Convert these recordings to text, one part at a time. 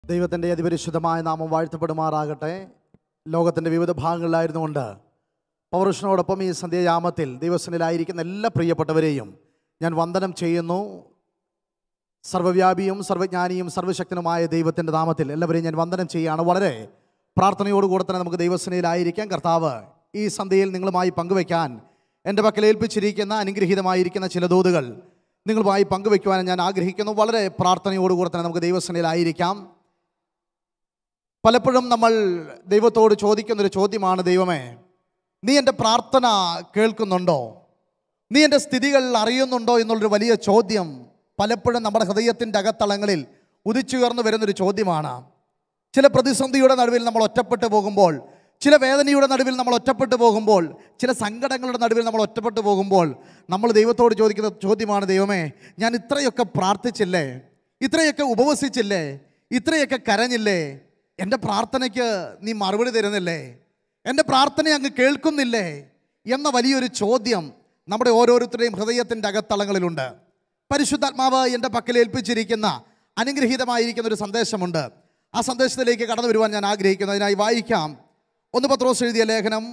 ദൈവത്തിൻ്റെ അതിപരിശുദ്ധമായ നാമം വാഴ്ത്തപ്പെടുമാറാകട്ടെ ലോകത്തിൻ്റെ വിവിധ ഭാഗങ്ങളിലായിരുന്നുകൊണ്ട് പൗരുഷനോടൊപ്പം ഈ സന്ധ്യായാമത്തിൽ ദൈവസനിലായിരിക്കുന്ന എല്ലാ പ്രിയപ്പെട്ടവരെയും ഞാൻ വന്ദനം ചെയ്യുന്നു സർവ്വവ്യാപിയും സർവജ്ഞാനിയും സർവശക്തനുമായ ദൈവത്തിൻ്റെ നാമത്തിൽ എല്ലാവരെയും ഞാൻ വന്ദനം ചെയ്യുകയാണ് വളരെ പ്രാർത്ഥനയോടുകൂടെ തന്നെ നമുക്ക് ദൈവസനയിലായിരിക്കാം കർത്താവ് ഈ സന്ധ്യയിൽ നിങ്ങളുമായി പങ്കുവയ്ക്കാൻ എൻ്റെ പക്കൽ ഏൽപ്പിച്ചിരിക്കുന്ന അനുഗ്രഹീതമായിരിക്കുന്ന ചില ദൂതുകൾ നിങ്ങളുമായി പങ്കുവയ്ക്കുവാൻ ഞാൻ ആഗ്രഹിക്കുന്നു വളരെ പ്രാർത്ഥനയോടുകൂടെ തന്നെ നമുക്ക് ദൈവസനയിലായിരിക്കാം പലപ്പോഴും നമ്മൾ ദൈവത്തോട് ചോദിക്കുന്നൊരു ചോദ്യമാണ് ദൈവമേ നീ എൻ്റെ പ്രാർത്ഥന കേൾക്കുന്നുണ്ടോ നീ എൻ്റെ സ്ഥിതികൾ അറിയുന്നുണ്ടോ എന്നുള്ളൊരു വലിയ ചോദ്യം പലപ്പോഴും നമ്മുടെ ഹൃദയത്തിൻ്റെ അകത്തളങ്ങളിൽ ഉദിച്ചുയർന്നു വരുന്നൊരു ചോദ്യമാണ് ചില പ്രതിസന്ധിയുടെ നടുവിൽ നമ്മൾ ഒറ്റപ്പെട്ടു പോകുമ്പോൾ ചില വേദനയുടെ നടുവിൽ നമ്മൾ ഒറ്റപ്പെട്ടു പോകുമ്പോൾ ചില സങ്കടങ്ങളുടെ നടുവിൽ നമ്മൾ ഒറ്റപ്പെട്ടു പോകുമ്പോൾ നമ്മൾ ദൈവത്തോട് ചോദിക്കുന്ന ചോദ്യമാണ് ദൈവമേ ഞാൻ ഇത്രയൊക്കെ പ്രാർത്ഥിച്ചില്ലേ ഇത്രയൊക്കെ ഉപവസിച്ചില്ലേ ഇത്രയൊക്കെ കരഞ്ഞില്ലേ എൻ്റെ പ്രാർത്ഥനയ്ക്ക് നീ മറുപടി തരുന്നില്ലേ എൻ്റെ പ്രാർത്ഥന അങ്ങ് കേൾക്കുന്നില്ലേ എന്ന വലിയൊരു ചോദ്യം നമ്മുടെ ഓരോരുത്തരുടെയും ഹൃദയത്തിൻ്റെ അകത്തളങ്ങളിലുണ്ട് പരിശുദ്ധാത്മാവ് എൻ്റെ പക്കൽ ഏൽപ്പിച്ചിരിക്കുന്ന അനുഗ്രഹീതമായിരിക്കുന്ന ഒരു സന്ദേശമുണ്ട് ആ സന്ദേശത്തിലേക്ക് കടന്നു വരുവാൻ ഞാൻ ആഗ്രഹിക്കുന്നു അതിനായി വായിക്കാം ഒന്ന് പത്രോസ് എഴുതിയ ലേഖനം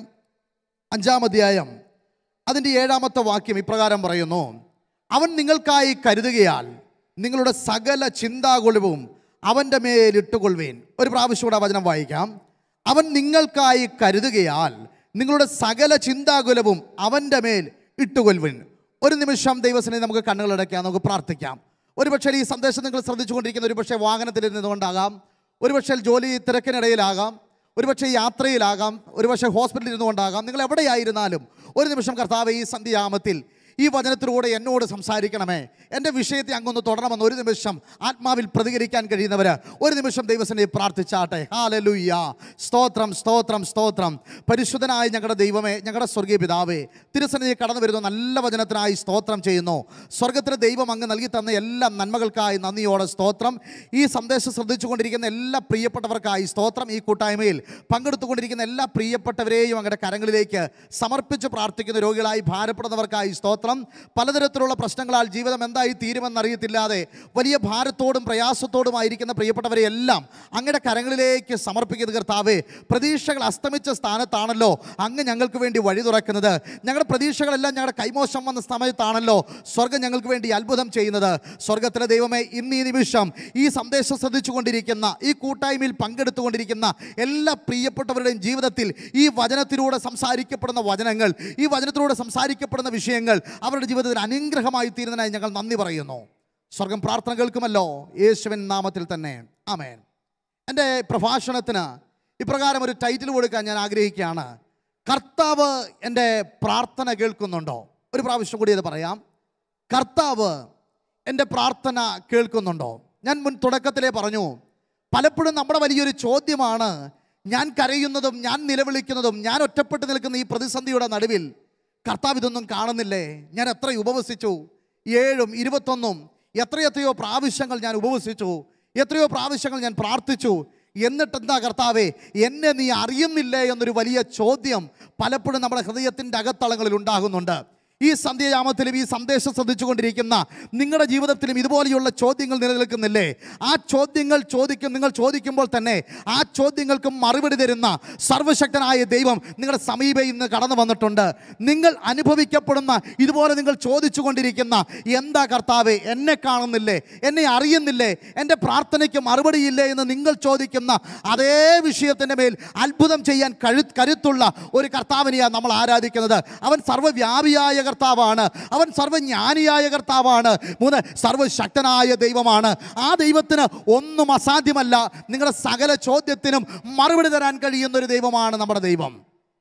അഞ്ചാം അധ്യായം അതിൻ്റെ ഏഴാമത്തെ വാക്യം ഇപ്രകാരം പറയുന്നു അവൻ നിങ്ങൾക്കായി കരുതുകയാൽ നിങ്ങളുടെ സകല ചിന്താകുലവും അവൻ്റെ മേലിട്ടുകൊള്ളുവീൻ ഒരു പ്രാവശ്യം കൂടെ ആ വചനം വായിക്കാം അവൻ നിങ്ങൾക്കായി കരുതുകയാൽ നിങ്ങളുടെ സകല ചിന്താകുലവും അവൻ്റെ മേൽ ഇട്ടുകൊൽവിൻ ഒരു നിമിഷം ദൈവത്തിനെ നമുക്ക് കണ്ണുകളടയ്ക്കാം നമുക്ക് പ്രാർത്ഥിക്കാം ഒരുപക്ഷെ ഈ സന്ദേശം നിങ്ങൾ ശ്രദ്ധിച്ചുകൊണ്ടിരിക്കുന്ന ഒരുപക്ഷെ വാഹനത്തിൽ ഇരുന്നുകൊണ്ടാകാം ഒരുപക്ഷെ ജോലി തിരക്കിനിടയിലാകാം ഒരുപക്ഷെ യാത്രയിലാകാം ഒരുപക്ഷെ ഹോസ്പിറ്റലിൽ ഇരുന്നുകൊണ്ടാകാം നിങ്ങൾ എവിടെയായിരുന്നാലും ഒരു നിമിഷം കർത്താവ് ഈ സന്ധ്യാമത്തിൽ ഈ വചനത്തിലൂടെ എന്നോട് സംസാരിക്കണമേ എൻ്റെ വിഷയത്തെ അങ്ങൊന്ന് തുടരണമെന്ന് ഒരു നിമിഷം ആത്മാവിൽ പ്രതികരിക്കാൻ കഴിയുന്നവർ ഒരു നിമിഷം ദൈവസനെ പ്രാർത്ഥിച്ചാട്ടെ ഹാലലുയ്യ സ്തോത്രം സ്തോത്രം സ്തോത്രം പരിശുദ്ധനായ ഞങ്ങളുടെ ദൈവമേ ഞങ്ങളുടെ സ്വർഗീയ പിതാവേ തിരുസനയെ കടന്നു വരുന്ന നല്ല വചനത്തിനായി സ്തോത്രം ചെയ്യുന്നു സ്വർഗത്തിലെ ദൈവം അങ്ങ് നൽകി തന്ന എല്ലാ നന്മകൾക്കായി നന്ദിയോടെ സ്തോത്രം ഈ സന്ദേശം ശ്രദ്ധിച്ചുകൊണ്ടിരിക്കുന്ന എല്ലാ പ്രിയപ്പെട്ടവർക്കായി സ്തോത്രം ഈ കൂട്ടായ്മയിൽ പങ്കെടുത്തുകൊണ്ടിരിക്കുന്ന എല്ലാ പ്രിയപ്പെട്ടവരെയും അങ്ങയുടെ കരങ്ങളിലേക്ക് സമർപ്പിച്ച് പ്രാർത്ഥിക്കുന്ന രോഗികളായി ഭാരപ്പെടുന്നവർക്കായി സ്തോത്രം പലതരത്തിലുള്ള പ്രശ്നങ്ങളാൽ ജീവിതം എന്തായി തീരുമെന്നറിയത്തില്ലാതെ വലിയ ഭാരത്തോടും പ്രയാസത്തോടുമായിരിക്കുന്ന പ്രിയപ്പെട്ടവരെ എല്ലാം അങ്ങയുടെ കരങ്ങളിലേക്ക് സമർപ്പിക്കുന്ന കർത്താവേ പ്രതീക്ഷകൾ അസ്തമിച്ച സ്ഥാനത്താണല്ലോ അങ്ങ് ഞങ്ങൾക്ക് വേണ്ടി വഴി തുറക്കുന്നത് ഞങ്ങളുടെ പ്രതീക്ഷകളെല്ലാം ഞങ്ങളുടെ കൈമോശം വന്ന സമയത്താണല്ലോ സ്വർഗം ഞങ്ങൾക്ക് വേണ്ടി അത്ഭുതം ചെയ്യുന്നത് സ്വർഗത്തിലെ ദൈവമേ ഇന്ന് ഈ നിമിഷം ഈ സന്ദേശം ശ്രദ്ധിച്ചുകൊണ്ടിരിക്കുന്ന ഈ കൂട്ടായ്മയിൽ പങ്കെടുത്തുകൊണ്ടിരിക്കുന്ന എല്ലാ പ്രിയപ്പെട്ടവരുടെയും ജീവിതത്തിൽ ഈ വചനത്തിലൂടെ സംസാരിക്കപ്പെടുന്ന വചനങ്ങൾ ഈ വചനത്തിലൂടെ സംസാരിക്കപ്പെടുന്ന വിഷയങ്ങൾ അവരുടെ ജീവിതത്തിൽ അനുഗ്രഹമായി തീരുന്നതിനായി ഞങ്ങൾ നന്ദി പറയുന്നു സ്വർഗം പ്രാർത്ഥന കേൾക്കുമല്ലോ യേശുവിൻ നാമത്തിൽ തന്നെ ആമേൻ എൻ്റെ പ്രഭാഷണത്തിന് ഇപ്രകാരം ഒരു ടൈറ്റിൽ കൊടുക്കാൻ ഞാൻ ആഗ്രഹിക്കുകയാണ് കർത്താവ് എൻ്റെ പ്രാർത്ഥന കേൾക്കുന്നുണ്ടോ ഒരു പ്രാവശ്യം കൂടി അത് പറയാം കർത്താവ് എൻ്റെ പ്രാർത്ഥന കേൾക്കുന്നുണ്ടോ ഞാൻ മുൻ തുടക്കത്തിലേ പറഞ്ഞു പലപ്പോഴും നമ്മുടെ വലിയൊരു ചോദ്യമാണ് ഞാൻ കരയുന്നതും ഞാൻ നിലവിളിക്കുന്നതും ഞാൻ ഒറ്റപ്പെട്ട് നിൽക്കുന്ന ഈ പ്രതിസന്ധിയുടെ നടുവിൽ കർത്താവ് ഇതൊന്നും കാണുന്നില്ലേ ഞാൻ എത്ര ഉപവസിച്ചു ഏഴും ഇരുപത്തൊന്നും എത്രയെത്രയോ പ്രാവശ്യങ്ങൾ ഞാൻ ഉപവസിച്ചു എത്രയോ പ്രാവശ്യങ്ങൾ ഞാൻ പ്രാർത്ഥിച്ചു എന്നിട്ടെന്താ കർത്താവേ എന്നെ നീ അറിയുന്നില്ലേ എന്നൊരു വലിയ ചോദ്യം പലപ്പോഴും നമ്മുടെ ഹൃദയത്തിൻ്റെ അകത്തളങ്ങളിൽ ഉണ്ടാകുന്നുണ്ട് ഈ സന്ധ്യായാമത്തിലും ഈ സന്ദേശം ശ്രദ്ധിച്ചുകൊണ്ടിരിക്കുന്ന നിങ്ങളുടെ ജീവിതത്തിലും ഇതുപോലെയുള്ള ചോദ്യങ്ങൾ നിലനിൽക്കുന്നില്ലേ ആ ചോദ്യങ്ങൾ ചോദിക്കും നിങ്ങൾ ചോദിക്കുമ്പോൾ തന്നെ ആ ചോദ്യങ്ങൾക്ക് മറുപടി തരുന്ന സർവശക്തനായ ദൈവം നിങ്ങളുടെ സമീപം ഇന്ന് കടന്നു വന്നിട്ടുണ്ട് നിങ്ങൾ അനുഭവിക്കപ്പെടുന്ന ഇതുപോലെ നിങ്ങൾ ചോദിച്ചു കൊണ്ടിരിക്കുന്ന എന്താ കർത്താവെ എന്നെ കാണുന്നില്ലേ എന്നെ അറിയുന്നില്ലേ എൻ്റെ പ്രാർത്ഥനയ്ക്ക് മറുപടിയില്ലേ എന്ന് നിങ്ങൾ ചോദിക്കുന്ന അതേ വിഷയത്തിൻ്റെ മേൽ അത്ഭുതം ചെയ്യാൻ കഴു കരുത്തുള്ള ഒരു കർത്താവിനെയാണ് നമ്മൾ ആരാധിക്കുന്നത് അവൻ സർവ്വവ്യാപിയായ കർത്താവാണ് അവൻ സർവ്വജ്ഞാനിയായ കർത്താവാണ് മൂന്ന് സർവശക്തനായ ദൈവമാണ് ആ ദൈവത്തിന് ഒന്നും അസാധ്യമല്ല നിങ്ങളുടെ സകല ചോദ്യത്തിനും മറുപടി തരാൻ കഴിയുന്ന ഒരു ദൈവമാണ് നമ്മുടെ ദൈവം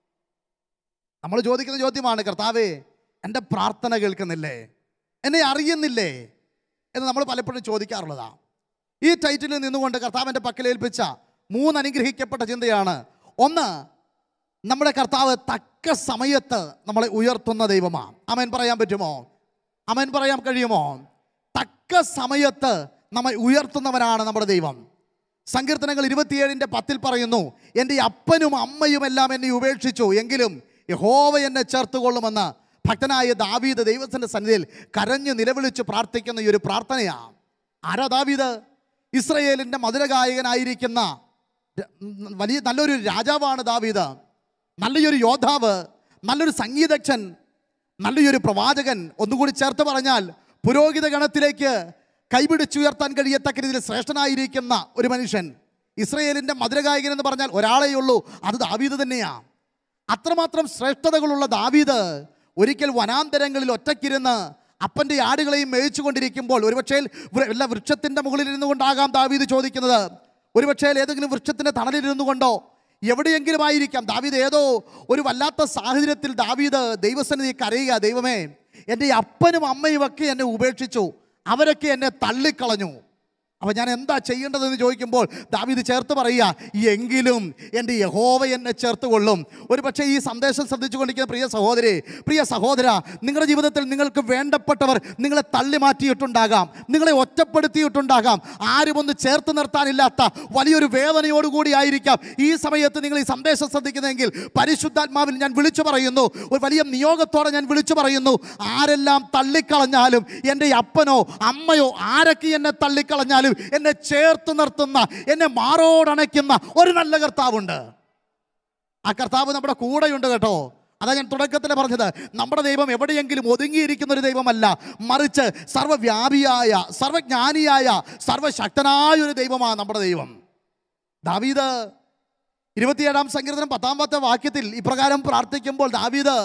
നമ്മൾ ചോദിക്കുന്ന ചോദ്യമാണ് കർത്താവേ എൻ്റെ പ്രാർത്ഥന കേൾക്കുന്നില്ലേ എന്നെ അറിയുന്നില്ലേ എന്ന് നമ്മൾ പലപ്പോഴും ചോദിക്കാറുള്ളതാ ഈ ടൈറ്റിലിൽ നിന്നുകൊണ്ട് കർത്താവിൻ്റെ പക്കലേൽപ്പിച്ച മൂന്ന് അനുഗ്രഹിക്കപ്പെട്ട ചിന്തയാണ് ഒന്ന് നമ്മുടെ കർത്താവ് തക്ക സമയത്ത് നമ്മളെ ഉയർത്തുന്ന ദൈവമാണ് അമൻ പറയാൻ പറ്റുമോ അമൻ പറയാൻ കഴിയുമോ തക്ക സമയത്ത് നമ്മെ ഉയർത്തുന്നവനാണ് നമ്മുടെ ദൈവം സങ്കീർത്തനങ്ങൾ ഇരുപത്തിയേഴിൻ്റെ പത്തിൽ പറയുന്നു എൻ്റെ അപ്പനും അമ്മയും എല്ലാം എന്നെ ഉപേക്ഷിച്ചു എങ്കിലും യഹോവ എന്നെ ചേർത്തുകൊള്ളുമെന്ന് ഭക്തനായ ദാവീദ് ദൈവത്തിൻ്റെ സന്നിധിയിൽ കരഞ്ഞു നിലവിളിച്ച് പ്രാർത്ഥിക്കുന്ന ഈ ഒരു പ്രാർത്ഥനയാണ് ആരാ ദാവീദ് ഇസ്രയേലിൻ്റെ മധുരഗായകനായിരിക്കുന്ന ര- വലിയ നല്ലൊരു രാജാവാണ് ദാവീദ് നല്ലൊരു യോദ്ധാവ് നല്ലൊരു സംഗീതജ്ഞൻ നല്ലൊരു പ്രവാചകൻ ഒന്നുകൂടി ചേർത്ത് പറഞ്ഞാൽ പുരോഹിത ഗണത്തിലേക്ക് കൈപിടിച്ചുയർത്താൻ കഴിയത്തക്ക രീതിയിൽ ശ്രേഷ്ഠനായിരിക്കുന്ന ഒരു മനുഷ്യൻ ഇസ്രയേലിൻ്റെ മധുരഗായകൻ എന്ന് പറഞ്ഞാൽ ഒരാളേ ഉള്ളൂ അത് ദാവീദ് തന്നെയാണ് അത്രമാത്രം ശ്രേഷ്ഠതകളുള്ള ദാവീദ് ഒരിക്കൽ വനാന്തരങ്ങളിൽ ഒറ്റയ്ക്കിരുന്ന് അപ്പൻ്റെ ആടുകളെയും മേയിച്ചു കൊണ്ടിരിക്കുമ്പോൾ ഒരുപക്ഷേ വൃ- വല്ല വൃക്ഷത്തിൻ്റെ മുകളിൽ ഇരുന്നു കൊണ്ടാകാം ദാവീദ് ചോദിക്കുന്നത് ഒരുപക്ഷേ ഏതെങ്കിലും വൃക്ഷത്തിൻ്റെ തണലിൽ ഇരുന്നു കൊണ്ടോ എവിടെയെങ്കിലും ആയിരിക്കാം ദാവീദ് ഏതോ ഒരു വല്ലാത്ത സാഹചര്യത്തിൽ ദാവീദ് ദൈവസന്നിധി കരയുക ദൈവമേ എൻ്റെ അപ്പനും അമ്മയും ഒക്കെ എന്നെ ഉപേക്ഷിച്ചു അവരൊക്കെ എന്നെ തള്ളിക്കളഞ്ഞു അപ്പോൾ ഞാൻ എന്താ ചെയ്യേണ്ടതെന്ന് ചോദിക്കുമ്പോൾ ദാവീദ് ചേർത്ത് പറയുക എങ്കിലും എൻ്റെ യഹോവ എന്നെ ചേർത്ത് കൊള്ളും ഒരു പക്ഷേ ഈ സന്ദേശം ശ്രദ്ധിച്ചുകൊണ്ടിരിക്കുന്ന പ്രിയ സഹോദരി പ്രിയ സഹോദര നിങ്ങളുടെ ജീവിതത്തിൽ നിങ്ങൾക്ക് വേണ്ടപ്പെട്ടവർ നിങ്ങളെ തള്ളി മാറ്റിയിട്ടുണ്ടാകാം നിങ്ങളെ ഒറ്റപ്പെടുത്തിയിട്ടുണ്ടാകാം ആരും ഒന്ന് ചേർത്ത് നിർത്താനില്ലാത്ത വലിയൊരു വേദനയോടുകൂടി ആയിരിക്കാം ഈ സമയത്ത് നിങ്ങൾ ഈ സന്ദേശം ശ്രദ്ധിക്കുന്നതെങ്കിൽ പരിശുദ്ധാത്മാവിൽ ഞാൻ വിളിച്ചു പറയുന്നു ഒരു വലിയ നിയോഗത്തോടെ ഞാൻ വിളിച്ചു പറയുന്നു ആരെല്ലാം തള്ളിക്കളഞ്ഞാലും എൻ്റെ അപ്പനോ അമ്മയോ ആരൊക്കെ എന്നെ തള്ളിക്കളഞ്ഞാലും എന്നെ ചേർത്ത് നിർത്തുന്ന എന്നെ മാറോടണയ്ക്കുന്ന ഒരു നല്ല കർത്താവുണ്ട് ആ കർത്താവ് നമ്മുടെ കൂടെയുണ്ട് കേട്ടോ അതാ ഞാൻ തുടക്കത്തിൽ പറഞ്ഞത് നമ്മുടെ ദൈവം എവിടെയെങ്കിലും ഒതുങ്ങിയിരിക്കുന്ന ഒരു ദൈവമല്ല മറിച്ച് സർവ്വവ്യാപിയായ സർവജ്ഞാനിയായ സർവശക്തനായ ഒരു ദൈവമാണ് നമ്മുടെ ദൈവം ദാവീദ് ഇരുപത്തിയേഴാം സങ്കീർത്തനം പത്താമത്തെ വാക്യത്തിൽ ഇപ്രകാരം പ്രാർത്ഥിക്കുമ്പോൾ ദാവീദ്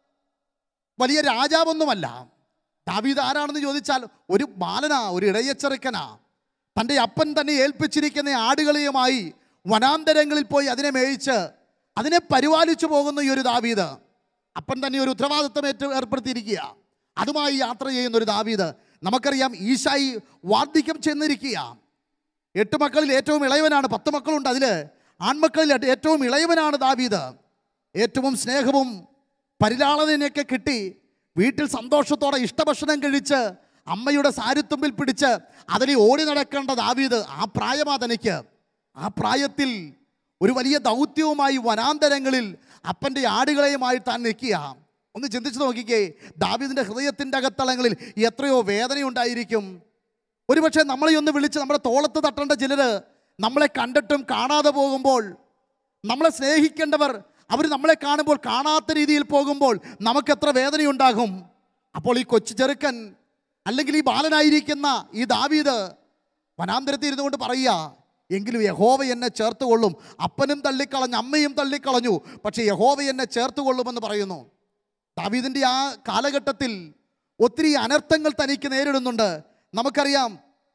വലിയ രാജാവൊന്നുമല്ല ദാവീദ് ആരാണെന്ന് ചോദിച്ചാൽ ഒരു ബാലനാ ഒരു ഇടയച്ചെറുക്കനാ തൻ്റെ അപ്പൻ തന്നെ ഏൽപ്പിച്ചിരിക്കുന്ന ആടുകളെയുമായി വനാന്തരങ്ങളിൽ പോയി അതിനെ മേയിച്ച് അതിനെ പരിപാലിച്ചു പോകുന്ന ഈ ഒരു ദാവീദ് അപ്പൻ തന്നെ ഒരു ഉത്തരവാദിത്വം ഏറ്റു ഏർപ്പെടുത്തിയിരിക്കുക അതുമായി യാത്ര ചെയ്യുന്ന ഒരു ദാവീദ് നമുക്കറിയാം ഈശായി വാർദ്ധക്യം ചെന്നിരിക്കുക എട്ട് മക്കളിൽ ഏറ്റവും ഇളയവനാണ് പത്ത് മക്കളുണ്ട് അതിൽ ആൺമക്കളിൽ ഏറ്റ് ഏറ്റവും ഇളയവനാണ് ദാവീദ് ഏറ്റവും സ്നേഹവും പരിലാളനയൊക്കെ കിട്ടി വീട്ടിൽ സന്തോഷത്തോടെ ഇഷ്ടഭക്ഷണം കഴിച്ച് അമ്മയുടെ സാരിത്തുമ്പിൽ പിടിച്ച് അതിൽ ഓടി നടക്കേണ്ട ദാവീദ് ആ പ്രായമാ തനിക്ക് ആ പ്രായത്തിൽ ഒരു വലിയ ദൗത്യവുമായി വനാന്തരങ്ങളിൽ അപ്പൻ്റെ ആടുകളെയുമായി താൻ നിൽക്കുക ഒന്ന് ചിന്തിച്ചു നോക്കിക്കേ ദാവീദിൻ്റെ ഹൃദയത്തിൻ്റെ അകത്തളങ്ങളിൽ എത്രയോ വേദനയുണ്ടായിരിക്കും ഒരുപക്ഷെ നമ്മളെ ഒന്ന് വിളിച്ച് നമ്മുടെ തോളത്ത് തട്ടേണ്ട ചിലർ നമ്മളെ കണ്ടിട്ടും കാണാതെ പോകുമ്പോൾ നമ്മളെ സ്നേഹിക്കേണ്ടവർ അവർ നമ്മളെ കാണുമ്പോൾ കാണാത്ത രീതിയിൽ പോകുമ്പോൾ നമുക്ക് എത്ര വേദനയുണ്ടാകും അപ്പോൾ ഈ കൊച്ചു ചെറുക്കൻ അല്ലെങ്കിൽ ഈ ബാലനായിരിക്കുന്ന ഈ ദാവീദ് വനാന്തരത്തിൽ ഇരുന്നുകൊണ്ട് പറയുക എങ്കിലും യഹോവ എന്നെ ചേർത്ത് കൊള്ളും അപ്പനും തള്ളിക്കളഞ്ഞു അമ്മയും തള്ളിക്കളഞ്ഞു പക്ഷേ യഹോവ എന്നെ ചേർത്ത് കൊള്ളുമെന്ന് പറയുന്നു ദാവീദിൻ്റെ ആ കാലഘട്ടത്തിൽ ഒത്തിരി അനർത്ഥങ്ങൾ തനിക്ക് നേരിടുന്നുണ്ട് നമുക്കറിയാം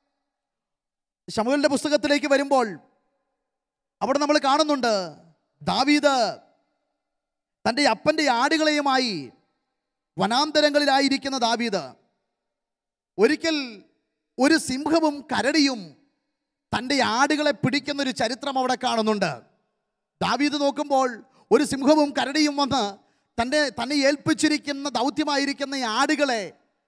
ശമുവലിൻ്റെ പുസ്തകത്തിലേക്ക് വരുമ്പോൾ അവിടെ നമ്മൾ കാണുന്നുണ്ട് ദാവീദ് തൻ്റെ അപ്പൻ്റെ ആടുകളെയുമായി വനാന്തരങ്ങളിലായിരിക്കുന്ന ദാവീദ് ഒരിക്കൽ ഒരു സിംഹവും കരടിയും തൻ്റെ ആടുകളെ പിടിക്കുന്ന ഒരു ചരിത്രം അവിടെ കാണുന്നുണ്ട് ദാവീദ് നോക്കുമ്പോൾ ഒരു സിംഹവും കരടിയും വന്ന് തൻ്റെ തന്നെ ഏൽപ്പിച്ചിരിക്കുന്ന ദൗത്യമായിരിക്കുന്ന ഈ ആടുകളെ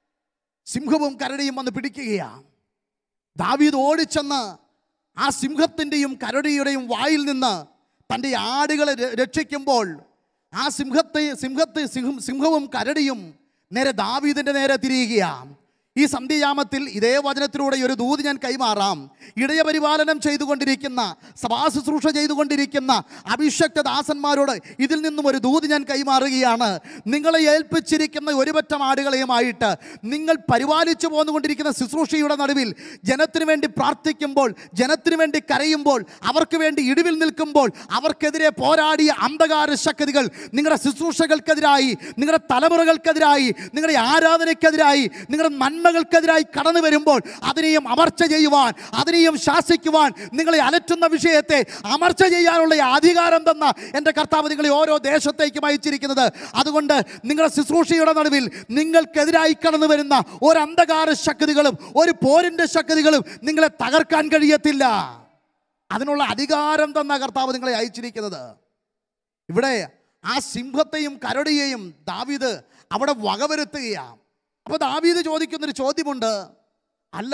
സിംഹവും കരടിയും വന്ന് പിടിക്കുകയാണ് ദാവീദ് ഓടിച്ചെന്ന് ആ സിംഹത്തിൻ്റെയും കരടിയുടെയും വായിൽ നിന്ന് തൻ്റെ ആടുകളെ ര- രക്ഷിക്കുമ്പോൾ ആ സിംഹത്തെ സിംഹത്തെ സിംഹം സിംഹവും കരടിയും നേരെ ദാവീദിൻ്റെ നേരെ തിരിയുകയാണ് ഈ സന്ധ്യയാമത്തിൽ ഇതേ വചനത്തിലൂടെ ഒരു ദൂത് ഞാൻ കൈമാറാം ഇടയപരിപാലനം ചെയ്തുകൊണ്ടിരിക്കുന്ന സഭാശുശ്രൂഷ ചെയ്തുകൊണ്ടിരിക്കുന്ന അഭിഷക്ത ദാസന്മാരോട് ഇതിൽ നിന്നും ഒരു ദൂത് ഞാൻ കൈമാറുകയാണ് നിങ്ങളെ ഏൽപ്പിച്ചിരിക്കുന്ന ഒരുപറ്റം ആടുകളെയുമായിട്ട് നിങ്ങൾ പരിപാലിച്ചു പോന്നുകൊണ്ടിരിക്കുന്ന ശുശ്രൂഷയുടെ നടുവിൽ ജനത്തിനു വേണ്ടി പ്രാർത്ഥിക്കുമ്പോൾ ജനത്തിനു വേണ്ടി കരയുമ്പോൾ അവർക്ക് വേണ്ടി ഇടിവിൽ നിൽക്കുമ്പോൾ അവർക്കെതിരെ പോരാടിയ അന്ധകാര ശക്തികൾ നിങ്ങളുടെ ശുശ്രൂഷകൾക്കെതിരായി നിങ്ങളുടെ തലമുറകൾക്കെതിരായി നിങ്ങളുടെ ആരാധനയ്ക്കെതിരായി നിങ്ങളുടെ നന്മകൾക്കെതിരായി കടന്നു വരുമ്പോൾ അതിനെയും അമർച്ച ചെയ്യുവാൻ അതിനെയും ശാസിക്കുവാൻ നിങ്ങളെ അലറ്റുന്ന വിഷയത്തെ അമർച്ച ചെയ്യാനുള്ള ഈ അധികാരം തന്ന എൻ്റെ കർത്താവ് നിങ്ങളെ ഓരോ ദേശത്തേക്കും അയച്ചിരിക്കുന്നത് അതുകൊണ്ട് നിങ്ങളുടെ ശുശ്രൂഷയുടെ നടുവിൽ നിങ്ങൾക്കെതിരായി കടന്നു വരുന്ന ഒരു അന്ധകാര ശക്തികളും ഒരു പോരിൻ്റെ ശക്തികളും നിങ്ങളെ തകർക്കാൻ കഴിയത്തില്ല അതിനുള്ള അധികാരം തന്ന കർത്താവ് നിങ്ങളെ അയച്ചിരിക്കുന്നത് ഇവിടെ ആ സിംഹത്തെയും കരടിയെയും ദാവീദ് അവിടെ വകവരുത്തുകയാണ് അപ്പോൾ ദാവീദ് ചോദിക്കുന്നൊരു ചോദ്യമുണ്ട് അല്ല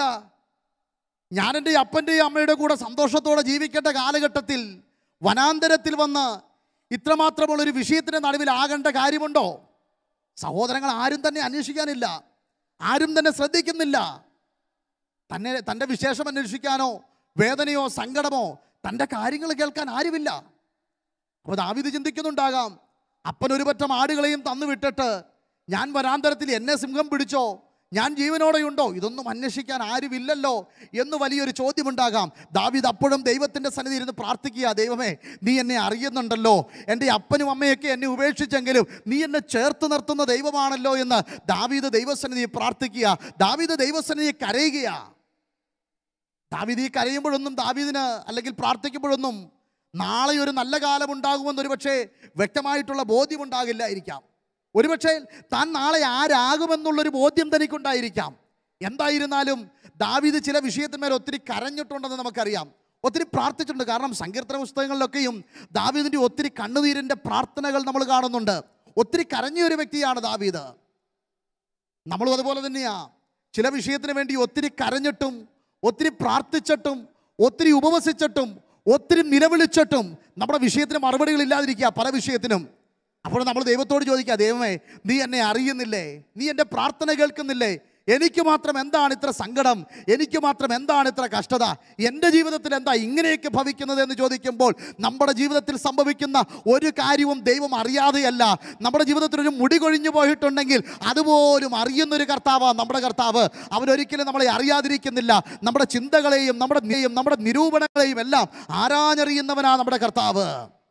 ഞാൻ എൻ്റെ അപ്പൻ്റെയും അമ്മയുടെ കൂടെ സന്തോഷത്തോടെ ജീവിക്കേണ്ട കാലഘട്ടത്തിൽ വനാന്തരത്തിൽ വന്ന് ഇത്രമാത്രമുള്ളൊരു വിഷയത്തിൻ്റെ നടുവിലാകേണ്ട കാര്യമുണ്ടോ സഹോദരങ്ങൾ ആരും തന്നെ അന്വേഷിക്കാനില്ല ആരും തന്നെ ശ്രദ്ധിക്കുന്നില്ല തന്നെ തൻ്റെ വിശേഷം അന്വേഷിക്കാനോ വേദനയോ സങ്കടമോ തൻ്റെ കാര്യങ്ങൾ കേൾക്കാൻ ആരുമില്ല അപ്പോൾ ദാവീദ് ചിന്തിക്കുന്നുണ്ടാകാം അപ്പൻ ഒരു പറ്റം ആടുകളെയും തന്നു വിട്ടിട്ട് ഞാൻ വരാന്തരത്തിൽ എന്നെ സിംഹം പിടിച്ചോ ഞാൻ ജീവനോടെയുണ്ടോ ഇതൊന്നും അന്വേഷിക്കാൻ ആരുമില്ലല്ലോ എന്ന് വലിയൊരു ചോദ്യമുണ്ടാകാം ദാവീദ് അപ്പോഴും ദൈവത്തിൻ്റെ സന്നിധി ഇരുന്ന് പ്രാർത്ഥിക്കുക ദൈവമേ നീ എന്നെ അറിയുന്നുണ്ടല്ലോ എൻ്റെ അപ്പനും അമ്മയൊക്കെ എന്നെ ഉപേക്ഷിച്ചെങ്കിലും നീ എന്നെ ചേർത്ത് നിർത്തുന്ന ദൈവമാണല്ലോ എന്ന് ദാവീദ് ദൈവസന്നിധി പ്രാർത്ഥിക്കുക ദാവീദ് ദൈവസന്നിധി കരയുകയാ ദാവീദ് ഈ കരയുമ്പോഴൊന്നും ദാവീദിന് അല്ലെങ്കിൽ പ്രാർത്ഥിക്കുമ്പോഴൊന്നും നാളെ ഒരു നല്ല കാലം ഉണ്ടാകുമെന്ന് ഒരുപക്ഷെ വ്യക്തമായിട്ടുള്ള ബോധ്യമുണ്ടാകില്ലായിരിക്കാം ഒരുപക്ഷെ താൻ നാളെ ആരാകുമെന്നുള്ളൊരു ബോധ്യം തനിക്കുണ്ടായിരിക്കാം എന്തായിരുന്നാലും ദാവീദ് ചില വിഷയത്തിന്മേൽ ഒത്തിരി കരഞ്ഞിട്ടുണ്ടെന്ന് നമുക്കറിയാം ഒത്തിരി പ്രാർത്ഥിച്ചിട്ടുണ്ട് കാരണം സങ്കീർത്തന പുസ്തകങ്ങളിലൊക്കെയും ദാവീദിൻ്റെ ഒത്തിരി കണ്ണുനീരിൻ്റെ പ്രാർത്ഥനകൾ നമ്മൾ കാണുന്നുണ്ട് ഒത്തിരി കരഞ്ഞ ഒരു വ്യക്തിയാണ് ദാവീദ് നമ്മളും അതുപോലെ തന്നെയാ ചില വിഷയത്തിന് വേണ്ടി ഒത്തിരി കരഞ്ഞിട്ടും ഒത്തിരി പ്രാർത്ഥിച്ചിട്ടും ഒത്തിരി ഉപവസിച്ചിട്ടും ഒത്തിരി നിലവിളിച്ചിട്ടും നമ്മുടെ വിഷയത്തിന് മറുപടികൾ ഇല്ലാതിരിക്കുക പല വിഷയത്തിനും അപ്പോൾ നമ്മൾ ദൈവത്തോട് ചോദിക്കുക ദൈവമേ നീ എന്നെ അറിയുന്നില്ലേ നീ എൻ്റെ പ്രാർത്ഥന കേൾക്കുന്നില്ലേ എനിക്ക് മാത്രം എന്താണ് ഇത്ര സങ്കടം എനിക്ക് മാത്രം എന്താണ് ഇത്ര കഷ്ടത എൻ്റെ ജീവിതത്തിൽ എന്താ ഇങ്ങനെയൊക്കെ ഭവിക്കുന്നത് എന്ന് ചോദിക്കുമ്പോൾ നമ്മുടെ ജീവിതത്തിൽ സംഭവിക്കുന്ന ഒരു കാര്യവും ദൈവം അറിയാതെയല്ല നമ്മുടെ ജീവിതത്തിൽ ഒരു മുടി കൊഴിഞ്ഞു പോയിട്ടുണ്ടെങ്കിൽ അതുപോലും അറിയുന്നൊരു കർത്താവാണ് നമ്മുടെ കർത്താവ് അവനൊരിക്കലും നമ്മളെ അറിയാതിരിക്കുന്നില്ല നമ്മുടെ ചിന്തകളെയും നമ്മുടെ നെയ്യും നമ്മുടെ നിരൂപണങ്ങളെയും എല്ലാം ആരാഞ്ഞറിയുന്നവനാണ് നമ്മുടെ കർത്താവ്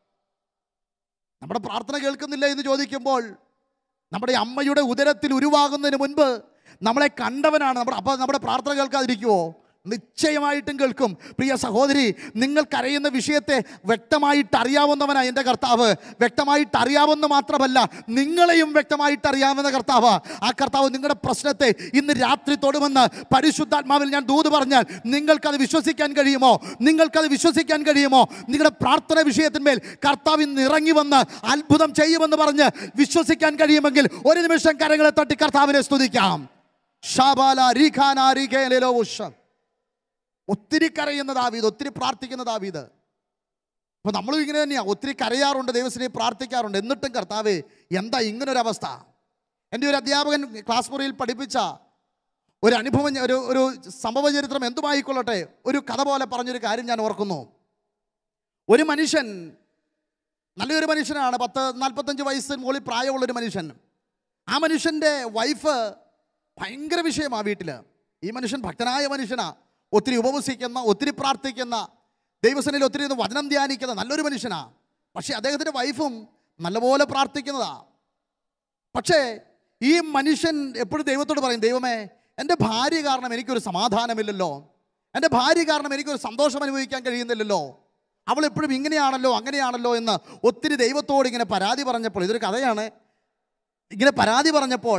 നമ്മുടെ പ്രാർത്ഥന കേൾക്കുന്നില്ല എന്ന് ചോദിക്കുമ്പോൾ നമ്മുടെ അമ്മയുടെ ഉദരത്തിൽ ഉരുവാകുന്നതിന് മുൻപ് നമ്മളെ കണ്ടവനാണ് നമ്മുടെ അപ്പോൾ നമ്മുടെ പ്രാർത്ഥന കേൾക്കാതിരിക്കുമോ നിശ്ചയമായിട്ടും കേൾക്കും പ്രിയ സഹോദരി നിങ്ങൾക്കറിയുന്ന വിഷയത്തെ വ്യക്തമായിട്ട് അറിയാവുന്നവനാണ് എൻ്റെ കർത്താവ് വ്യക്തമായിട്ട് അറിയാവുന്ന മാത്രമല്ല നിങ്ങളെയും വ്യക്തമായിട്ട് അറിയാവുന്ന കർത്താവ് ആ കർത്താവ് നിങ്ങളുടെ പ്രശ്നത്തെ ഇന്ന് രാത്രി തൊടുമെന്ന് പരിശുദ്ധാത്മാവിൽ ഞാൻ ദൂത് പറഞ്ഞാൽ നിങ്ങൾക്കത് വിശ്വസിക്കാൻ കഴിയുമോ നിങ്ങൾക്കത് വിശ്വസിക്കാൻ കഴിയുമോ നിങ്ങളുടെ പ്രാർത്ഥന വിഷയത്തിന്മേൽ കർത്താവ് ഇന്ന് ഇറങ്ങി വന്ന് അത്ഭുതം ചെയ്യുമെന്ന് പറഞ്ഞ് വിശ്വസിക്കാൻ കഴിയുമെങ്കിൽ ഒരു നിമിഷം കരങ്ങളെ തട്ടി കർത്താവിനെ സ്തുതിക്കാം ഷാബാല റീഖാന റീഖേലോ ഉഷം ഒത്തിരി കരയുന്ന ദാവീദ് ഒത്തിരി പ്രാർത്ഥിക്കുന്ന ദാവീദ് അപ്പോൾ നമ്മളും ഇങ്ങനെ തന്നെയാണ് ഒത്തിരി കരയാറുണ്ട് ദൈവത്തിനെ പ്രാർത്ഥിക്കാറുണ്ട് എന്നിട്ടും കർത്താവേ എന്താ ഇങ്ങനൊരവസ്ഥ എൻ്റെ ഒരു അധ്യാപകൻ ക്ലാസ് മുറിയിൽ പഠിപ്പിച്ച ഒരു അനുഭവം ഞാൻ- ഒരു ഒരു സംഭവ ചരിത്രം എന്തുമായിക്കൊള്ളട്ടെ ഒരു കഥ പോലെ പറഞ്ഞൊരു കാര്യം ഞാൻ ഓർക്കുന്നു ഒരു മനുഷ്യൻ നല്ലൊരു മനുഷ്യനാണ് പത്ത് നാൽപ്പത്തഞ്ച് വയസ്സിന് മുകളിൽ പ്രായമുള്ളൊരു മനുഷ്യൻ ആ മനുഷ്യൻ്റെ വൈഫ് ഭയങ്കര വിഷയമാണ് വീട്ടിൽ ഈ മനുഷ്യൻ ഭക്തനായ മനുഷ്യനാ ഒത്തിരി ഉപവസിക്കുന്ന ഒത്തിരി പ്രാർത്ഥിക്കുന്ന ദൈവസനയിൽ ഒത്തിരി ഇരുന്ന് വചനം ധ്യാനിക്കുന്ന നല്ലൊരു മനുഷ്യനാ പക്ഷേ അദ്ദേഹത്തിൻ്റെ വൈഫും നല്ലപോലെ പ്രാർത്ഥിക്കുന്നതാ പക്ഷേ ഈ മനുഷ്യൻ എപ്പോഴും ദൈവത്തോട് പറയും ദൈവമേ എൻ്റെ ഭാര്യ കാരണം എനിക്കൊരു സമാധാനമില്ലല്ലോ എൻ്റെ ഭാര്യ കാരണം എനിക്കൊരു സന്തോഷം അനുഭവിക്കാൻ കഴിയുന്നില്ലല്ലോ അവൾ എപ്പോഴും ഇങ്ങനെയാണല്ലോ അങ്ങനെയാണല്ലോ എന്ന് ഒത്തിരി ദൈവത്തോട് ഇങ്ങനെ പരാതി പറഞ്ഞപ്പോൾ ഇതൊരു കഥയാണ് ഇങ്ങനെ പരാതി പറഞ്ഞപ്പോൾ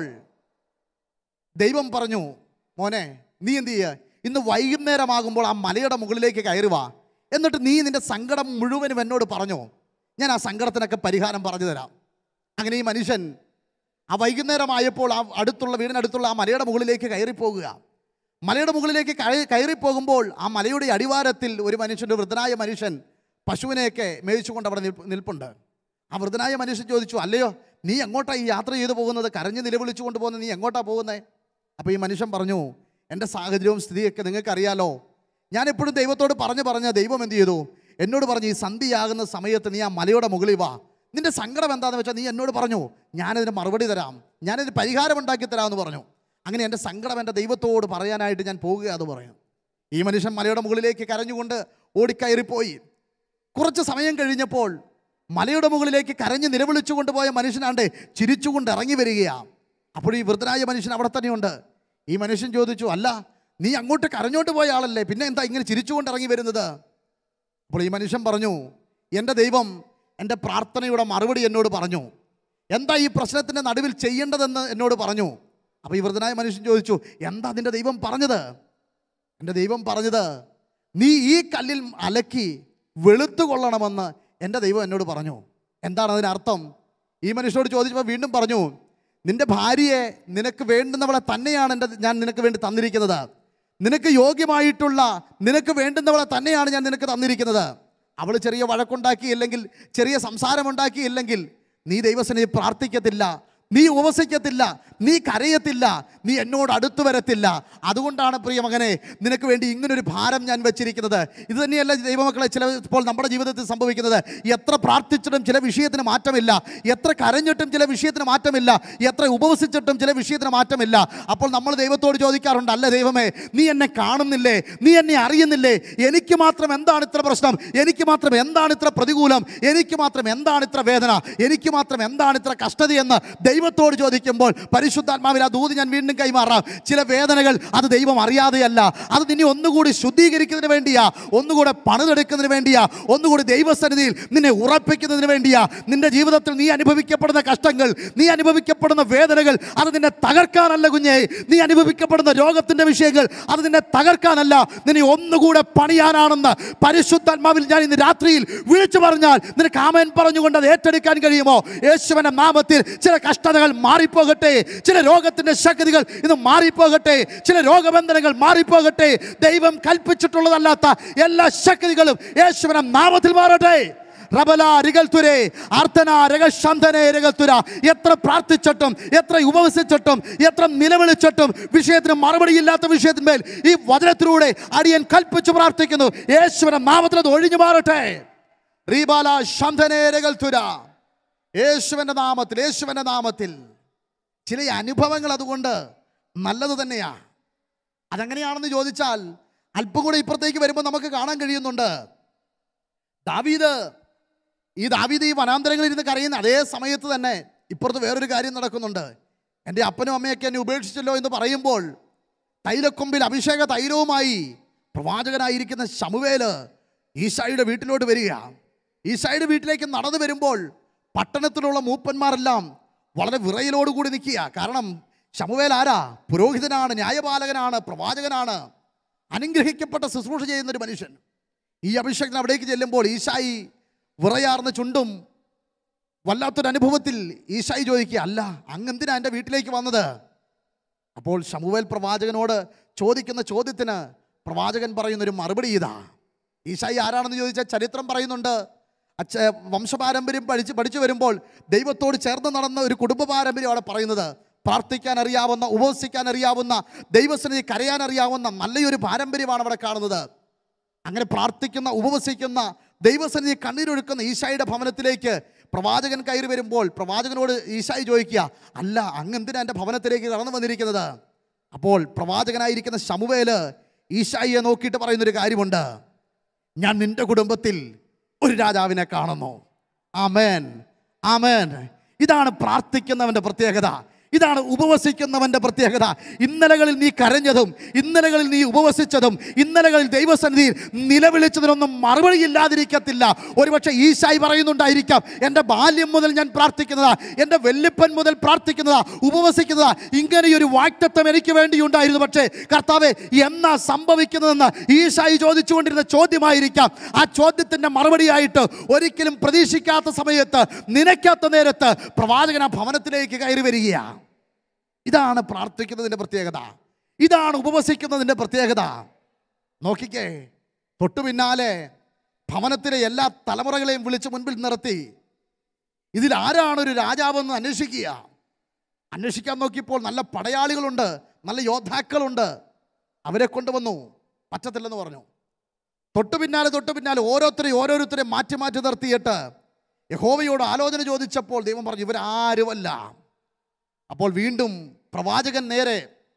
ദൈവം പറഞ്ഞു മോനെ നീ എന്ത് ചെയ്യുക ഇന്ന് വൈകുന്നേരമാകുമ്പോൾ ആ മലയുടെ മുകളിലേക്ക് കയറി വാ എന്നിട്ട് നീ നിന്റെ സങ്കടം മുഴുവനും എന്നോട് പറഞ്ഞു ഞാൻ ആ സങ്കടത്തിനൊക്കെ പരിഹാരം പറഞ്ഞു തരാം അങ്ങനെ ഈ മനുഷ്യൻ ആ വൈകുന്നേരമായപ്പോൾ ആ അടുത്തുള്ള വീടിനടുത്തുള്ള ആ മലയുടെ മുകളിലേക്ക് കയറി പോകുക മലയുടെ മുകളിലേക്ക് കയ- കയറി പോകുമ്പോൾ ആ മലയുടെ അടിവാരത്തിൽ ഒരു മനുഷ്യൻ്റെ വൃദ്ധനായ മനുഷ്യൻ പശുവിനെയൊക്കെ മേയിച്ചുകൊണ്ട് അവിടെ നിൽപ്പ് നിൽപ്പുണ്ട് ആ വൃദ്ധനായ മനുഷ്യൻ ചോദിച്ചു അല്ലയോ നീ എങ്ങോട്ടാ ഈ യാത്ര ചെയ്തു പോകുന്നത് കരഞ്ഞ് നിലവിളിച്ചുകൊണ്ട് പോകുന്നത് നീ എങ്ങോട്ടാ പോകുന്നത് അപ്പോൾ ഈ മനുഷ്യൻ പറഞ്ഞു എൻ്റെ സാഹചര്യവും സ്ഥിതിയൊക്കെ നിങ്ങൾക്കറിയാലോ ഞാൻ എപ്പോഴും ദൈവത്തോട് പറഞ്ഞു പറഞ്ഞ ദൈവം എന്ത് ചെയ്തു എന്നോട് പറഞ്ഞു ഈ സന്ധിയാകുന്ന സമയത്ത് നീ ആ മലയുടെ മുകളിൽ വാ നിന്റെ സങ്കടം എന്താണെന്ന് വെച്ചാൽ നീ എന്നോട് പറഞ്ഞു ഞാനതിന് മറുപടി തരാം ഞാനതിന് പരിഹാരം ഉണ്ടാക്കി തരാമെന്ന് പറഞ്ഞു അങ്ങനെ എൻ്റെ സങ്കടം എൻ്റെ ദൈവത്തോട് പറയാനായിട്ട് ഞാൻ പോകുക എന്ന് പറഞ്ഞു ഈ മനുഷ്യൻ മലയുടെ മുകളിലേക്ക് കരഞ്ഞുകൊണ്ട് ഓടിക്കയറിപ്പോയി കുറച്ച് സമയം കഴിഞ്ഞപ്പോൾ മലയുടെ മുകളിലേക്ക് കരഞ്ഞ് നിലവിളിച്ചുകൊണ്ട് പോയ മനുഷ്യനാണ്ട് ചിരിച്ചുകൊണ്ട് ഇറങ്ങി വരികയാണ് അപ്പോൾ ഈ വൃദ്ധനായ മനുഷ്യൻ അവിടെ തന്നെയുണ്ട് ഈ മനുഷ്യൻ ചോദിച്ചു അല്ല നീ അങ്ങോട്ട് കരഞ്ഞോട്ട് പോയ ആളല്ലേ പിന്നെ എന്താ ഇങ്ങനെ ചിരിച്ചുകൊണ്ട് ഇറങ്ങി വരുന്നത് അപ്പോൾ ഈ മനുഷ്യൻ പറഞ്ഞു എൻ്റെ ദൈവം എൻ്റെ പ്രാർത്ഥനയുടെ മറുപടി എന്നോട് പറഞ്ഞു എന്താ ഈ പ്രശ്നത്തിൻ്റെ നടുവിൽ ചെയ്യേണ്ടതെന്ന് എന്നോട് പറഞ്ഞു അപ്പോൾ ഈ വൃദ്ധനായ മനുഷ്യൻ ചോദിച്ചു എന്താ നിൻ്റെ ദൈവം പറഞ്ഞത് എൻ്റെ ദൈവം പറഞ്ഞത് നീ ഈ കല്ലിൽ അലക്കി വെളുത്തു കൊള്ളണമെന്ന് എൻ്റെ ദൈവം എന്നോട് പറഞ്ഞു എന്താണ് അതിനർത്ഥം ഈ മനുഷ്യനോട് ചോദിച്ചപ്പോൾ വീണ്ടും പറഞ്ഞു നിന്റെ ഭാര്യയെ നിനക്ക് വേണ്ടുന്നവളെ തന്നെയാണ് എൻ്റെ ഞാൻ നിനക്ക് വേണ്ടി തന്നിരിക്കുന്നത് നിനക്ക് യോഗ്യമായിട്ടുള്ള നിനക്ക് വേണ്ടുന്നവളെ തന്നെയാണ് ഞാൻ നിനക്ക് തന്നിരിക്കുന്നത് അവൾ ചെറിയ വഴക്കുണ്ടാക്കിയില്ലെങ്കിൽ ചെറിയ സംസാരമുണ്ടാക്കിയില്ലെങ്കിൽ നീ ദൈവസനെ പ്രാർത്ഥിക്കത്തില്ല നീ ഉപവസിക്കത്തില്ല നീ കരയത്തില്ല നീ എന്നോട് അടുത്തു വരത്തില്ല അതുകൊണ്ടാണ് പ്രിയ മകനെ നിനക്ക് വേണ്ടി ഇങ്ങനൊരു ഭാരം ഞാൻ വെച്ചിരിക്കുന്നത് ഇത് തന്നെയല്ല ദൈവമക്കളെ ചിലപ്പോൾ നമ്മുടെ ജീവിതത്തിൽ സംഭവിക്കുന്നത് എത്ര പ്രാർത്ഥിച്ചിട്ടും ചില വിഷയത്തിന് മാറ്റമില്ല എത്ര കരഞ്ഞിട്ടും ചില വിഷയത്തിന് മാറ്റമില്ല എത്ര ഉപവസിച്ചിട്ടും ചില വിഷയത്തിന് മാറ്റമില്ല അപ്പോൾ നമ്മൾ ദൈവത്തോട് ചോദിക്കാറുണ്ട് അല്ല ദൈവമേ നീ എന്നെ കാണുന്നില്ലേ നീ എന്നെ അറിയുന്നില്ലേ എനിക്ക് മാത്രം എന്താണ് ഇത്ര പ്രശ്നം എനിക്ക് മാത്രം എന്താണ് ഇത്ര പ്രതികൂലം എനിക്ക് മാത്രം എന്താണ് ഇത്ര വേദന എനിക്ക് മാത്രം എന്താണ് ഇത്ര കഷ്ടതയെന്ന് ദൈവത്തോട് ചോദിക്കുമ്പോൾ പരിശുദ്ധാത്മാവിൽ ആ ദൂത് ഞാൻ വീണ്ടും കൈമാറാം ചില വേദനകൾ അത് ദൈവം അറിയാതെയല്ല അത് നിന്നെ ഒന്നുകൂടി ശുദ്ധീകരിക്കുന്നതിന് വേണ്ടിയാ ഒന്നുകൂടെ പണിതെടുക്കുന്നതിന് വേണ്ടിയാ ഒന്നുകൂടി ദൈവസന്നിധിയിൽ നിന്നെ ഉറപ്പിക്കുന്നതിന് വേണ്ടിയാ നിന്റെ ജീവിതത്തിൽ നീ അനുഭവിക്കപ്പെടുന്ന കഷ്ടങ്ങൾ നീ അനുഭവിക്കപ്പെടുന്ന വേദനകൾ അത് നിന്നെ തകർക്കാനല്ല കുഞ്ഞേ നീ അനുഭവിക്കപ്പെടുന്ന രോഗത്തിന്റെ വിഷയങ്ങൾ അത് നിന്നെ തകർക്കാനല്ല നിന്നെ ഒന്നുകൂടെ പണിയാനാണെന്ന് പരിശുദ്ധാത്മാവിൽ ഞാൻ ഇന്ന് രാത്രിയിൽ വിളിച്ചു പറഞ്ഞാൽ നിനക്ക് ആമേൻ പറഞ്ഞുകൊണ്ട് അത് ഏറ്റെടുക്കാൻ കഴിയുമോ യേശുവിന്റെ നാമത്തിൽ ചില കഷ്ടതകൾ മാറിപ്പോകട്ടെ ചില രോഗത്തിന്റെ ശക്തികൾ ഇത് മാറിപ്പോകട്ടെ ചില രോഗബന്ധനങ്ങൾ മാറിപ്പോകട്ടെ ദൈവം കൽപ്പിച്ചിട്ടുള്ളതല്ലാത്ത എല്ലാ ശക്തികളും യേശുവിന്റെ നാമത്തിൽ മാറട്ടെ റബല റികൽത്തുരേ അർത്ഥന രകശാന്തനെ രകൽത്തുര എത്ര പ്രാർത്ഥിച്ചിട്ടും എത്ര ഉപവസിച്ചിട്ടും എത്ര നിലവിളിച്ചിട്ടും വിഷയത്തിന് മറുപടിയില്ലാത്ത വിഷയത്തിന്മേൽ ഈ വചനത്തിലൂടെ അടിയൻ കൽപ്പിച്ചു പ്രാർത്ഥിക്കുന്നു യേശുവിന്റെ നാമത്തിൽ അത് ഒഴിഞ്ഞു മാറട്ടെ റീബാല ശാന്തനെ രകൽത്തുര യേശുവിന്റെ നാമത്തിൽ യേശുവിന്റെ നാമത്തിൽ ചില അനുഭവങ്ങൾ അതുകൊണ്ട് നല്ലത് തന്നെയാ അതെങ്ങനെയാണെന്ന് ചോദിച്ചാൽ അല്പം കൂടെ ഇപ്പുറത്തേക്ക് വരുമ്പോൾ നമുക്ക് കാണാൻ കഴിയുന്നുണ്ട് ദാവീദ് ഈ ദാവീദ് ഈ വനാന്തരങ്ങളിൽ ഇരുന്ന് കരയുന്ന അതേ സമയത്ത് തന്നെ ഇപ്പുറത്ത് വേറൊരു കാര്യം നടക്കുന്നുണ്ട് എൻ്റെ അപ്പനും അമ്മയൊക്കെ എന്നെ ഉപേക്ഷിച്ചല്ലോ എന്ന് പറയുമ്പോൾ തൈലക്കൊമ്പിൽ അഭിഷേക തൈലവുമായി പ്രവാചകനായിരിക്കുന്ന ശമുവേല് ഈശായിയുടെ വീട്ടിലോട്ട് വരിക ഈശായിയുടെ വീട്ടിലേക്ക് നടന്നു വരുമ്പോൾ പട്ടണത്തിലുള്ള മൂപ്പന്മാരെല്ലാം വളരെ വിറയലോടുകൂടി നിൽക്കുക കാരണം ശമുവേൽ ആരാ പുരോഹിതനാണ് ന്യായപാലകനാണ് പ്രവാചകനാണ് അനുഗ്രഹിക്കപ്പെട്ട ശുശ്രൂഷ ചെയ്യുന്ന ഒരു മനുഷ്യൻ ഈ അഭിഷേകത്തിന് അവിടേക്ക് ചെല്ലുമ്പോൾ ഈശായി വിറയാർന്ന ചുണ്ടും വല്ലാത്തൊരു അനുഭവത്തിൽ ഈശായി ചോദിക്കുക അല്ല അങ്ങെന്തിനാ എൻ്റെ വീട്ടിലേക്ക് വന്നത് അപ്പോൾ ശമുവേൽ പ്രവാചകനോട് ചോദിക്കുന്ന ചോദ്യത്തിന് പ്രവാചകൻ പറയുന്നൊരു മറുപടി ഇതാ ഈശായി ആരാണെന്ന് ചോദിച്ചാൽ ചരിത്രം പറയുന്നുണ്ട് അച്ഛ വംശപാരമ്പര്യം പഠിച്ച് പഠിച്ചു വരുമ്പോൾ ദൈവത്തോട് ചേർന്ന് നടന്ന ഒരു കുടുംബ പാരമ്പര്യം അവിടെ പറയുന്നത് പ്രാർത്ഥിക്കാൻ അറിയാവുന്ന ഉപവസിക്കാൻ അറിയാവുന്ന ദൈവസന്നിധി കരയാൻ അറിയാവുന്ന നല്ലൊരു പാരമ്പര്യമാണ് അവിടെ കാണുന്നത് അങ്ങനെ പ്രാർത്ഥിക്കുന്ന ഉപവസിക്കുന്ന ദൈവസന്നിധി കണ്ണീരൊഴുക്കുന്ന ഈശായിയുടെ ഭവനത്തിലേക്ക് പ്രവാചകൻ കയറി വരുമ്പോൾ പ്രവാചകനോട് ഈശായി ചോദിക്കുക അല്ല അങ്ങ് എന്തിനാ എൻ്റെ ഭവനത്തിലേക്ക് കടന്നു വന്നിരിക്കുന്നത് അപ്പോൾ പ്രവാചകനായിരിക്കുന്ന ശമുവേല് ഈശായിയെ നോക്കിയിട്ട് പറയുന്നൊരു കാര്യമുണ്ട് ഞാൻ നിന്റെ കുടുംബത്തിൽ ഒരു രാജാവിനെ കാണുന്നു ആമേൻ ആമേൻ ഇതാണ് പ്രാർത്ഥിക്കുന്നവൻ്റെ പ്രത്യേകത ഇതാണ് ഉപവസിക്കുന്നവൻ്റെ പ്രത്യേകത ഇന്നലകളിൽ നീ കരഞ്ഞതും ഇന്നലകളിൽ നീ ഉപവസിച്ചതും ഇന്നലകളിൽ ദൈവസന്നിധിയിൽ നിലവിളിച്ചതിനൊന്നും മറുപടിയില്ലാതിരിക്കത്തില്ല ഒരുപക്ഷെ ഈശായി പറയുന്നുണ്ടായിരിക്കാം എൻ്റെ ബാല്യം മുതൽ ഞാൻ പ്രാർത്ഥിക്കുന്നതാ എൻ്റെ വെല്ലിപ്പൻ മുതൽ പ്രാർത്ഥിക്കുന്നതാ ഉപവസിക്കുന്നതാ ഇങ്ങനെയൊരു വാക്തത്വം എനിക്ക് വേണ്ടി ഉണ്ടായിരുന്നു പക്ഷേ കർത്താവെ എന്നാ സംഭവിക്കുന്നതെന്ന് ഈശായി ചോദിച്ചുകൊണ്ടിരുന്ന ചോദ്യമായിരിക്കാം ആ ചോദ്യത്തിൻ്റെ മറുപടിയായിട്ട് ഒരിക്കലും പ്രതീക്ഷിക്കാത്ത സമയത്ത് നനയ്ക്കാത്ത നേരത്ത് പ്രവാചകൻ ആ ഭവനത്തിലേക്ക് കയറി വരികയാണ് ഇതാണ് പ്രാർത്ഥിക്കുന്നതിൻ്റെ പ്രത്യേകത ഇതാണ് ഉപവസിക്കുന്നതിൻ്റെ പ്രത്യേകത നോക്കിക്കേ തൊട്ടു പിന്നാലെ ഭവനത്തിലെ എല്ലാ തലമുറകളെയും വിളിച്ച് മുൻപിൽ നിർത്തി ഇതിൽ ആരാണ് ഒരു രാജാവെന്ന് അന്വേഷിക്കുക അന്വേഷിക്കാൻ നോക്കിയപ്പോൾ നല്ല പടയാളികളുണ്ട് നല്ല യോദ്ധാക്കളുണ്ട് അവരെ കൊണ്ടുവന്നു പറ്റത്തില്ലെന്ന് പറഞ്ഞു തൊട്ടു പിന്നാലെ തൊട്ടു പിന്നാലെ ഓരോരുത്തരെയും ഓരോരുത്തരെ മാറ്റി മാറ്റി നിർത്തിയിട്ട് യഹോവയോട് ആലോചന ചോദിച്ചപ്പോൾ ദൈവം പറഞ്ഞു ഇവരാരുമല്ല അപ്പോൾ വീണ്ടും പ്രവാചകൻ നേരെ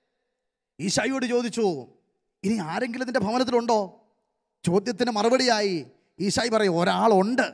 ഈശായിയോട് ചോദിച്ചു ഇനി ആരെങ്കിലും നിന്റെ ഭവനത്തിലുണ്ടോ ചോദ്യത്തിന് മറുപടിയായി ഈശായി പറയും ഒരാളുണ്ട്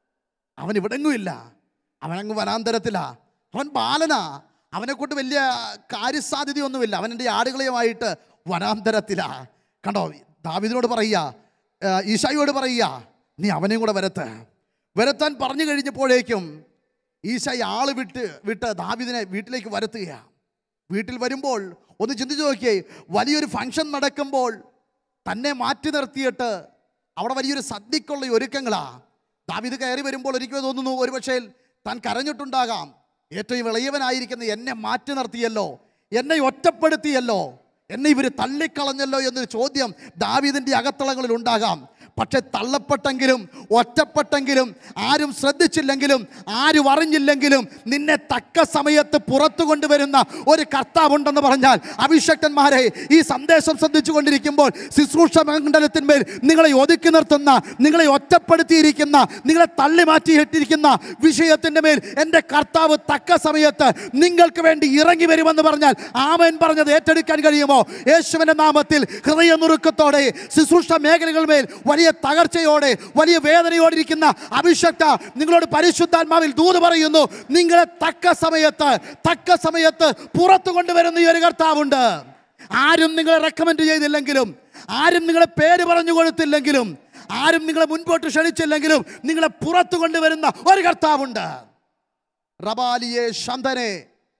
അവൻ ഇവിടെങ്ങുമില്ല അവനങ്ങ് വനാന്തരത്തിലാ അവൻ ബാലനാ അവനെ കൊണ്ട് വലിയ കാര്യസാധ്യതയൊന്നുമില്ല അവൻ എൻ്റെ ആടുകളെയുമായിട്ട് വനാന്തരത്തിലാ കണ്ടോ ദാവിദിനോട് പറയുക ആ, ഈശായിയോട് പറയുക നീ അവനെയും കൂടെ വരത്ത് വരത്താൻ പറഞ്ഞു കഴിഞ്ഞപ്പോഴേക്കും ഈശായി ആള് വിട്ട് വിട്ട് ദാവിദിനെ വീട്ടിലേക്ക് വരുത്തുകയാണ് വീട്ടിൽ വരുമ്പോൾ ഒന്ന് ചിന്തിച്ചു നോക്കിയേ വലിയൊരു ഫംഗ്ഷൻ നടക്കുമ്പോൾ തന്നെ മാറ്റി നിർത്തിയിട്ട് അവിടെ വലിയൊരു സദ്യക്കുള്ള ഒരുക്കങ്ങളാ ദാവിദ് കയറി വരുമ്പോൾ ഒരിക്കലും തോന്നുന്നു ഒരുപക്ഷേ താൻ കരഞ്ഞിട്ടുണ്ടാകാം ഏറ്റവും ഇളയവനായിരിക്കുന്ന എന്നെ മാറ്റി നിർത്തിയല്ലോ എന്നെ ഒറ്റപ്പെടുത്തിയല്ലോ എന്നെ ഇവർ തള്ളിക്കളഞ്ഞല്ലോ എന്നൊരു ചോദ്യം ദാവീദിൻ്റെ അകത്തളങ്ങളിൽ ഉണ്ടാകാം പക്ഷെ തള്ളപ്പെട്ടെങ്കിലും ഒറ്റപ്പെട്ടെങ്കിലും ആരും ശ്രദ്ധിച്ചില്ലെങ്കിലും ആരും അറിഞ്ഞില്ലെങ്കിലും നിന്നെ തക്ക സമയത്ത് പുറത്തു കൊണ്ടുവരുന്ന ഒരു കർത്താവുണ്ടെന്ന് പറഞ്ഞാൽ അഭിഷക്തന്മാരെ ഈ സന്ദേശം ശ്രദ്ധിച്ചു കൊണ്ടിരിക്കുമ്പോൾ ശുശ്രൂഷ മണ്ഡലത്തിന്മേൽ നിങ്ങളെ ഒതുക്കി നിർത്തുന്ന നിങ്ങളെ ഒറ്റപ്പെടുത്തിയിരിക്കുന്ന നിങ്ങളെ തള്ളി മാറ്റിയിട്ടിരിക്കുന്ന വിഷയത്തിൻ്റെ മേൽ എൻ്റെ കർത്താവ് തക്ക സമയത്ത് നിങ്ങൾക്ക് വേണ്ടി ഇറങ്ങി വരുമെന്ന് പറഞ്ഞാൽ ആമൻ പറഞ്ഞത് ഏറ്റെടുക്കാൻ കഴിയുമോ യേശുവിൻ്റെ നാമത്തിൽ ഹൃദയനുറുക്കത്തോടെ ശുശ്രൂഷ മേഖലകളിൽ വലിയ തകർച്ചയോടെ വലിയ വേദനയോടെ ഇരിക്കുന്ന അഭിഷക്ത നിങ്ങളോട് പരിശുദ്ധാത്മാവിൽ ദൂത് പറയുന്നു നിങ്ങളെ തക്ക സമയത്ത് തക്ക സമയത്ത് പുറത്തു കൊണ്ടുവരുന്ന ഈ ഒരു കർത്താവുണ്ട് ആരും നിങ്ങളെ റെക്കമെൻഡ് ചെയ്തില്ലെങ്കിലും ആരും നിങ്ങളെ പേര് പറഞ്ഞു കൊടുത്തില്ലെങ്കിലും ആരും നിങ്ങളെ മുൻപോട്ട് ക്ഷണിച്ചില്ലെങ്കിലും നിങ്ങളെ പുറത്തു കൊണ്ടുവരുന്ന ഒരു കർത്താവുണ്ട് റബാലിയെ ശന്തനെ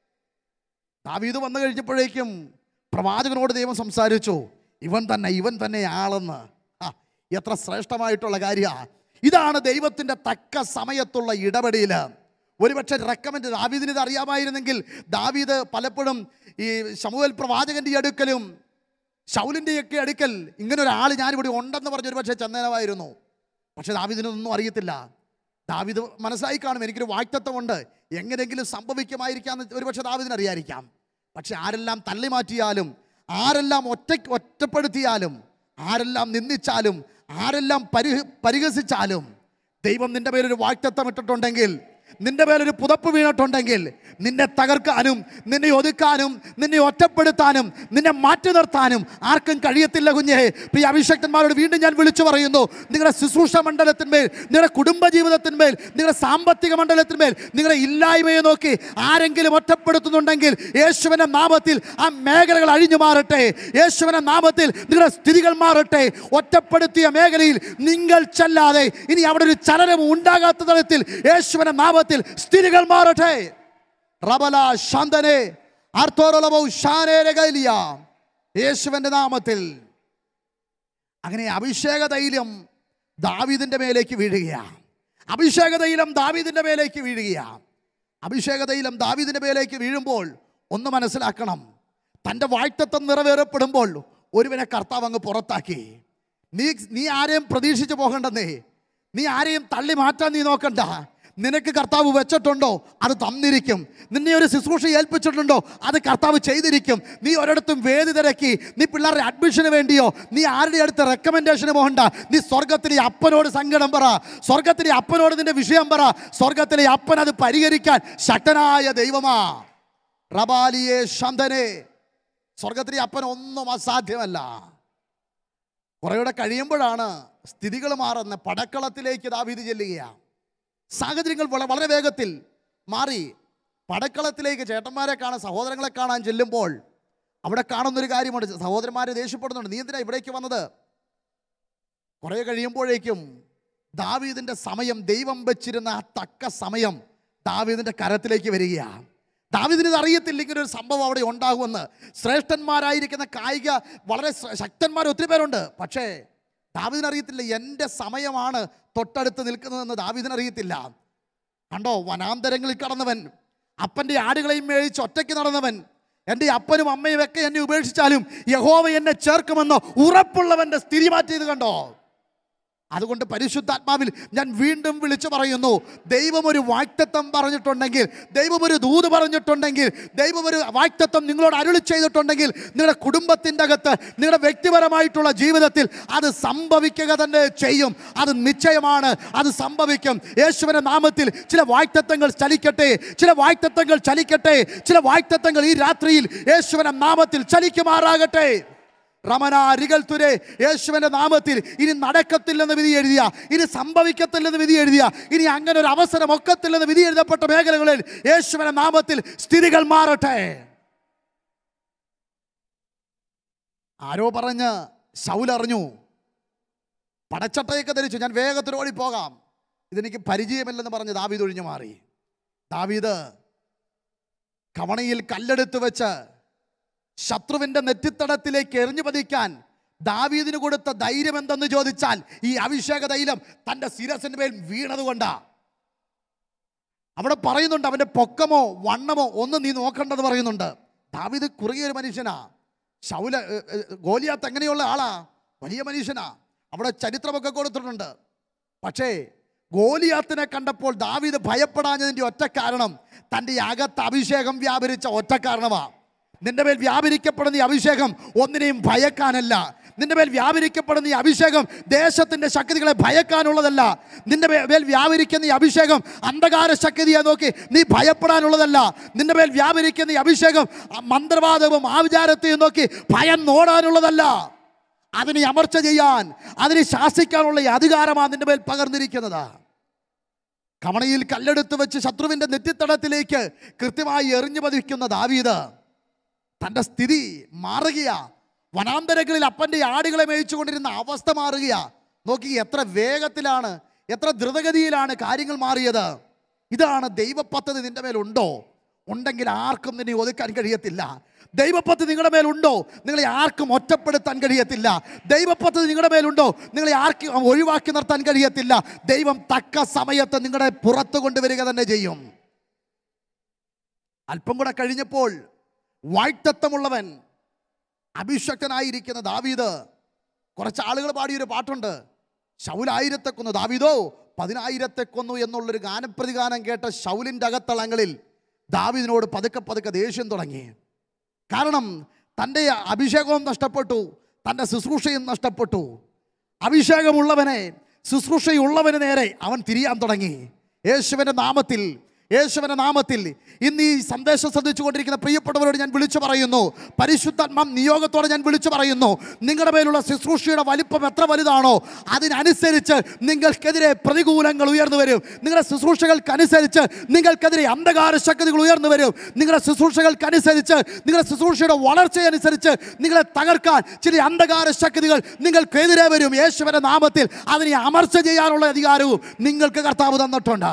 ദാവീദ് വന്നു കഴിഞ്ഞപ്പോഴേക്കും പ്രവാചകനോട് ദൈവം സംസാരിച്ചു ഇവൻ തന്നെ ഇവൻ തന്നെ ആളെന്ന് ആ, എത്ര ശ്രേഷ്ഠമായിട്ടുള്ള കാര്യമാണ് ഇതാണ് ദൈവത്തിൻ്റെ തക്ക സമയത്തുള്ള ഇടപെടൽ ഒരുപക്ഷെ റെക്കമെൻഡ് ദാവീദിന് ഇത് അറിയാമായിരുന്നെങ്കിൽ ദാവീദ് പലപ്പോഴും ഈ ശമുവൽ പ്രവാചകന്റെ അടുക്കലും ഷൗലിൻ്റെയൊക്കെ അടുക്കൽ ഇങ്ങനെ ഒരാൾ ഞാനിവിടെ ഉണ്ടെന്ന് പറഞ്ഞ് ഒരുപക്ഷെ ചന്ദനമായിരുന്നു പക്ഷെ ദാവീദിനൊന്നും അറിയത്തില്ല ദാവീദ് മനസ്സിലായി കാണും എനിക്കൊരു വാക്തത്വമുണ്ട് എങ്ങനെയെങ്കിലും സംഭവിക്കുമായിരിക്കാമെന്ന് ഒരുപക്ഷെ ദാവീദിന് അറിയായിരിക്കാം പക്ഷെ ആരെല്ലാം തള്ളി മാറ്റിയാലും ആരെല്ലാം ഒറ്റ ഒറ്റപ്പെടുത്തിയാലും ആരെല്ലാം നിന്ദിച്ചാലും ആരെല്ലാം പരി പരിഹസിച്ചാലും ദൈവം നിന്റെ പേരൊരു വാക്തത്വം ഇട്ടിട്ടുണ്ടെങ്കിൽ നിന്റെ മേലൊരു പുതപ്പ് വീണിട്ടുണ്ടെങ്കിൽ നിന്നെ തകർക്കാനും നിന്നെ ഒതുക്കാനും നിന്നെ ഒറ്റപ്പെടുത്താനും നിന്നെ മാറ്റി നിർത്താനും ആർക്കും കഴിയത്തില്ല കുഞ്ഞെ പ്രിയ അഭിഷക്തന്മാരോട് വീണ്ടും ഞാൻ വിളിച്ചു പറയുന്നു നിങ്ങളുടെ ശുശ്രൂഷ മണ്ഡലത്തിന്മേൽ നിങ്ങളുടെ കുടുംബ ജീവിതത്തിന്മേൽ നിങ്ങളുടെ സാമ്പത്തിക മണ്ഡലത്തിന്മേൽ നിങ്ങളുടെ ഇല്ലായ്മയെ നോക്കി ആരെങ്കിലും ഒറ്റപ്പെടുത്തുന്നുണ്ടെങ്കിൽ യേശുവിൻ്റെ നാമത്തിൽ ആ മേഖലകൾ അഴിഞ്ഞു മാറട്ടെ യേശുവിൻ്റെ നാമത്തിൽ നിങ്ങളുടെ സ്ഥിതികൾ മാറട്ടെ ഒറ്റപ്പെടുത്തിയ മേഖലയിൽ നിങ്ങൾ ചെല്ലാതെ ഇനി അവിടെ ഒരു ചലനം ഉണ്ടാകാത്ത തരത്തിൽ യേശുവിൻ്റെ നാമത്തിൽ സ്ഥിതികൾ മാറട്ടെ റബല ശാന്തനെ അർത്ഥോറലവോ ഷാനേരകലിയ യേശുവിൻ്റെ നാമത്തിൽ അങ്ങനെ അഭിഷേക തൈലം ദാവീദിൻ്റെ മേലേക്ക് വീഴുകയാണ് അഭിഷേക തൈലം ദാവീദിൻ്റെ മേലേക്ക് വീഴുകയാണ് അഭിഷേക തൈലം ദാവീദിൻ്റെ മേലേക്ക് വീഴുമ്പോൾ ഒന്ന് മനസ്സിലാക്കണം തൻ്റെ വാഴ്ത്തത്വം നിറവേറപ്പെടുമ്പോൾ ഒരുവനെ കർത്താവ് അങ്ങ് പുറത്താക്കി നീ നീ ആരെയും പ്രതീക്ഷിച്ച് പോകണ്ടെന്നേ നീ ആരെയും തള്ളി മാറ്റാൻ നീ നോക്കണ്ട നിനക്ക് കർത്താവ് വെച്ചിട്ടുണ്ടോ അത് തന്നിരിക്കും നിന്നെ ഒരു ശുശ്രൂഷ ഏൽപ്പിച്ചിട്ടുണ്ടോ അത് കർത്താവ് ചെയ്തിരിക്കും നീ ഒരിടത്തും വേദി തിരക്കി നീ പിള്ളേരുടെ അഡ്മിഷന് വേണ്ടിയോ നീ ആരുടെ അടുത്ത് റെക്കമെൻഡേഷന് പോകണ്ട നീ സ്വർഗത്തിലെ അപ്പനോട് സങ്കടം പറ സ്വർഗത്തിലെ അപ്പനോട് നിന്റെ വിഷയം പറ സ്വർഗത്തിലെ അപ്പൻ അത് പരിഹരിക്കാൻ ശക്തനായ ദൈവമാ റബാലിയെ ശന്തനെ സ്വർഗത്തിലെ അപ്പൻ ഒന്നും അസാധ്യമല്ല കുറേയൂടെ കഴിയുമ്പോഴാണ് സ്ഥിതികൾ മാറുന്ന പടക്കളത്തിലേക്ക് ദാവീത് ചെല്ലുകയാണ് സാഹചര്യങ്ങൾ വള- വളരെ വേഗത്തിൽ മാറി പടക്കളത്തിലേക്ക് ചേട്ടന്മാരെ കാണാൻ സഹോദരങ്ങളെ കാണാൻ ചെല്ലുമ്പോൾ അവിടെ കാണുന്നൊരു കാര്യമുണ്ട് സഹോദരന്മാരെ ദേഷ്യപ്പെടുന്നുണ്ട് നീ എന്തിനാ ഇവിടേക്ക് വന്നത് കുറേ കഴിയുമ്പോഴേക്കും ദാവീദിൻ്റെ സമയം ദൈവം വെച്ചിരുന്ന ആ തക്ക സമയം ദാവീദിൻ്റെ കരത്തിലേക്ക് വരികയാണ് ദാവീദിന് ഇത് അറിയത്തില്ല ഇങ്ങനെ ഒരു സംഭവം അവിടെ ഉണ്ടാകുമെന്ന് ശ്രേഷ്ഠന്മാരായിരിക്കുന്ന കായിക വളരെ ശ്ര- ശക്തന്മാർ ഒത്തിരി പേരുണ്ട് പക്ഷേ ദാവീദിന് അറിയത്തില്ല എൻ്റെ സമയമാണ് തൊട്ടടുത്ത് നിൽക്കുന്നതെന്ന് ദാവീദിന് അറിയത്തില്ല കണ്ടോ വനാന്തരങ്ങളിൽ കടന്നവൻ അപ്പൻ്റെ ആടുകളെയും മേഴിച്ച് ഒറ്റയ്ക്ക് നടന്നവൻ എൻ്റെ അപ്പനും അമ്മയും ഒക്കെ എന്നെ ഉപേക്ഷിച്ചാലും യഹോവ എന്നെ ചേർക്കുമെന്ന് ഉറപ്പുള്ളവൻ്റെ സ്ഥിതി മാറ്റിയത് കണ്ടോ അതുകൊണ്ട് പരിശുദ്ധാത്മാവിൽ ഞാൻ വീണ്ടും വിളിച്ചു പറയുന്നു ദൈവം ഒരു വാക്തത്വം പറഞ്ഞിട്ടുണ്ടെങ്കിൽ ദൈവം ഒരു ദൂത് പറഞ്ഞിട്ടുണ്ടെങ്കിൽ ദൈവം ഒരു വാക്തത്വം നിങ്ങളോട് അരുളി ചെയ്തിട്ടുണ്ടെങ്കിൽ നിങ്ങളുടെ കുടുംബത്തിൻ്റെ അകത്ത് നിങ്ങളുടെ വ്യക്തിപരമായിട്ടുള്ള ജീവിതത്തിൽ അത് സംഭവിക്കുക തന്നെ ചെയ്യും അത് നിശ്ചയമാണ് അത് സംഭവിക്കും യേശുവിൻ്റെ നാമത്തിൽ ചില വാക്തത്വങ്ങൾ ചലിക്കട്ടെ ചില വാക്തത്വങ്ങൾ ചലിക്കട്ടെ ചില വാക്തത്വങ്ങൾ ഈ രാത്രിയിൽ യേശുവിൻ്റെ നാമത്തിൽ ചലിക്കുമാറാകട്ടെ റമന അരികൾ തുരെ യേശുവിന്റെ നാമത്തിൽ ഇനി നടക്കത്തില്ലെന്ന് വിധി എഴുതിയ ഇനി സംഭവിക്കത്തില്ലെന്ന് വിധി എഴുതിയ ഇനി അങ്ങനെ ഒരു അവസരം ഒക്കത്തില്ലെന്ന് വിധി എഴുതപ്പെട്ട മേഖലകളിൽ യേശുവിന്റെ നാമത്തിൽ സ്ഥിതികൾ മാറട്ടെ ആരോ പറഞ്ഞ് ശൗലറിഞ്ഞു പടച്ചട്ടയൊക്കെ ധരിച്ചു ഞാൻ വേഗത്തിൽ ഓടിപ്പോകാം ഇതെനിക്ക് പരിചയമില്ലെന്ന് പറഞ്ഞ് ദാവീദ് ഒഴിഞ്ഞു മാറി ദാവീദ് കവണയിൽ കല്ലെടുത്ത് വെച്ച് ശത്രുവിന്റെ നെറ്റിത്തടത്തിലേക്ക് എറിഞ്ഞു പതിക്കാൻ ദാവീദിന് കൊടുത്ത ധൈര്യം എന്തെന്ന് ചോദിച്ചാൽ ഈ അഭിഷേക തൈലം തൻ്റെ ശിരസിന് മേൽ വീണതുകൊണ്ടാ അവിടെ പറയുന്നുണ്ട് അവൻ്റെ പൊക്കമോ വണ്ണമോ ഒന്നും നീ നോക്കണ്ടെന്ന് പറയുന്നുണ്ട് ദാവീദ് കുറുകിയ ഒരു മനുഷ്യനാ ശൗല ഏ, ഏ, ഗോലിയാത്ത് എങ്ങനെയുള്ള ആളാ വലിയ മനുഷ്യനാ അവിടെ ചരിത്രമൊക്കെ കൊടുത്തിട്ടുണ്ട് പക്ഷേ ഗോലിയാത്തിനെ കണ്ടപ്പോൾ ദാവീദ് ഭയപ്പെടാഞ്ഞതിൻ്റെ ഒറ്റ കാരണം തൻ്റെ അകത്ത് അഭിഷേകം വ്യാപരിച്ച ഒറ്റ കാരണമാണ് നിന്റെ മേൽ വ്യാപരിക്കപ്പെടുന്ന ഈ അഭിഷേകം ഒന്നിനെയും ഭയക്കാനല്ല നിന്റെ മേൽ വ്യാപരിക്കപ്പെടുന്ന ഈ അഭിഷേകം ദേശത്തിൻ്റെ ശക്തികളെ ഭയക്കാനുള്ളതല്ല നിന്റെ മേ- മേൽ വ്യാപരിക്കുന്ന ഈ അഭിഷേകം അന്ധകാര ശക്തിയെ നോക്കി നീ ഭയപ്പെടാനുള്ളതല്ല നിന്റെ മേൽ വ്യാപരിക്കുന്ന ഈ അഭിഷേകം ആ മന്ത്രവാദവും ആവിചാരത്തെയും നോക്കി ഭയം നോടാനുള്ളതല്ല അതിനെ അമർച്ച ചെയ്യാൻ അതിനെ ശാസിക്കാനുള്ള ഈ അധികാരമാണ് നിന്റെ മേൽ പകർന്നിരിക്കുന്നത് കമണയിൽ കല്ലെടുത്ത് വെച്ച് ശത്രുവിൻ്റെ നെറ്റിത്തടത്തിലേക്ക് കൃത്യമായി എറിഞ്ഞു പതിക്കുന്ന ദാവീദ് തൻ്റെ സ്ഥിതി മാറുകയാ വനാന്തരങ്ങളിൽ അപ്പൻ്റെ ആടുകളെ മേയിച്ചുകൊണ്ടിരുന്ന അവസ്ഥ മാറുകയാ നോക്കി എത്ര വേഗത്തിലാണ് എത്ര ദ്രുതഗതിയിലാണ് കാര്യങ്ങൾ മാറിയത് ഇതാണ് ദൈവപദ്ധതി നിന്റെ മേലുണ്ടോ ഉണ്ടെങ്കിൽ ആർക്കും നിന്നെ ഒതുക്കാൻ കഴിയത്തില്ല ദൈവപദ്ധതി നിങ്ങളുടെ മേലുണ്ടോ നിങ്ങളെ ആർക്കും ഒറ്റപ്പെടുത്താൻ കഴിയത്തില്ല ദൈവപദ്ധതി നിങ്ങളുടെ മേലുണ്ടോ നിങ്ങളെ ആർക്കും ഒഴിവാക്കി നിർത്താൻ കഴിയത്തില്ല ദൈവം തക്ക സമയത്ത് നിങ്ങളുടെ പുറത്തു കൊണ്ടുവരിക തന്നെ ചെയ്യും അല്പം കൂടെ കഴിഞ്ഞപ്പോൾ വായ്ത്തത്വമുള്ളവൻ അഭിഷക്തനായിരിക്കുന്ന ദാവീദ് കുറച്ച് ആളുകൾ പാടിയൊരു പാട്ടുണ്ട് ശൗലായിരത്തെ കൊന്നു ദാവീദോ പതിനായിരത്തെ കൊന്നു എന്നുള്ളൊരു ഗാനപ്രതിഗാനം കേട്ട ശൗലിൻ്റെ അകത്തളങ്ങളിൽ ദാവീദിനോട് പതുക്കെ പതുക്കെ ദേഷ്യം തുടങ്ങി കാരണം തൻ്റെ അഭിഷേകവും നഷ്ടപ്പെട്ടു തൻ്റെ ശുശ്രൂഷയും നഷ്ടപ്പെട്ടു അഭിഷേകമുള്ളവനെ ശുശ്രൂഷയുള്ളവന് നേരെ അവൻ തിരിയാൻ തുടങ്ങി യേശുവിൻ്റെ നാമത്തിൽ യേശുവിൻ്റെ നാമത്തിൽ ഇന്ന് ഈ സന്ദേശം ശ്രദ്ധിച്ചുകൊണ്ടിരിക്കുന്ന പ്രിയപ്പെട്ടവരോട് ഞാൻ വിളിച്ചു പറയുന്നു പരിശുദ്ധാത്മാം നിയോഗത്തോടെ ഞാൻ വിളിച്ചു പറയുന്നു നിങ്ങളുടെ മേലുള്ള ശുശ്രൂഷയുടെ വലിപ്പം എത്ര വലുതാണോ അതിനനുസരിച്ച് നിങ്ങൾക്കെതിരെ പ്രതികൂലങ്ങൾ ഉയർന്നു വരും നിങ്ങളുടെ ശുശ്രൂഷകൾക്കനുസരിച്ച് നിങ്ങൾക്കെതിരെ അന്ധകാര ശക്തികൾ ഉയർന്നു വരും നിങ്ങളുടെ ശുശ്രൂഷകൾക്കനുസരിച്ച് നിങ്ങളുടെ ശുശ്രൂഷയുടെ വളർച്ചയനുസരിച്ച് നിങ്ങളെ തകർക്കാൻ ചില അന്ധകാര ശക്തികൾ നിങ്ങൾക്കെതിരെ വരും യേശുവിൻ്റെ നാമത്തിൽ അതിനെ അമർച്ച ചെയ്യാനുള്ള അധികാരവും നിങ്ങൾക്ക് കർത്താവ് തന്നിട്ടുണ്ട്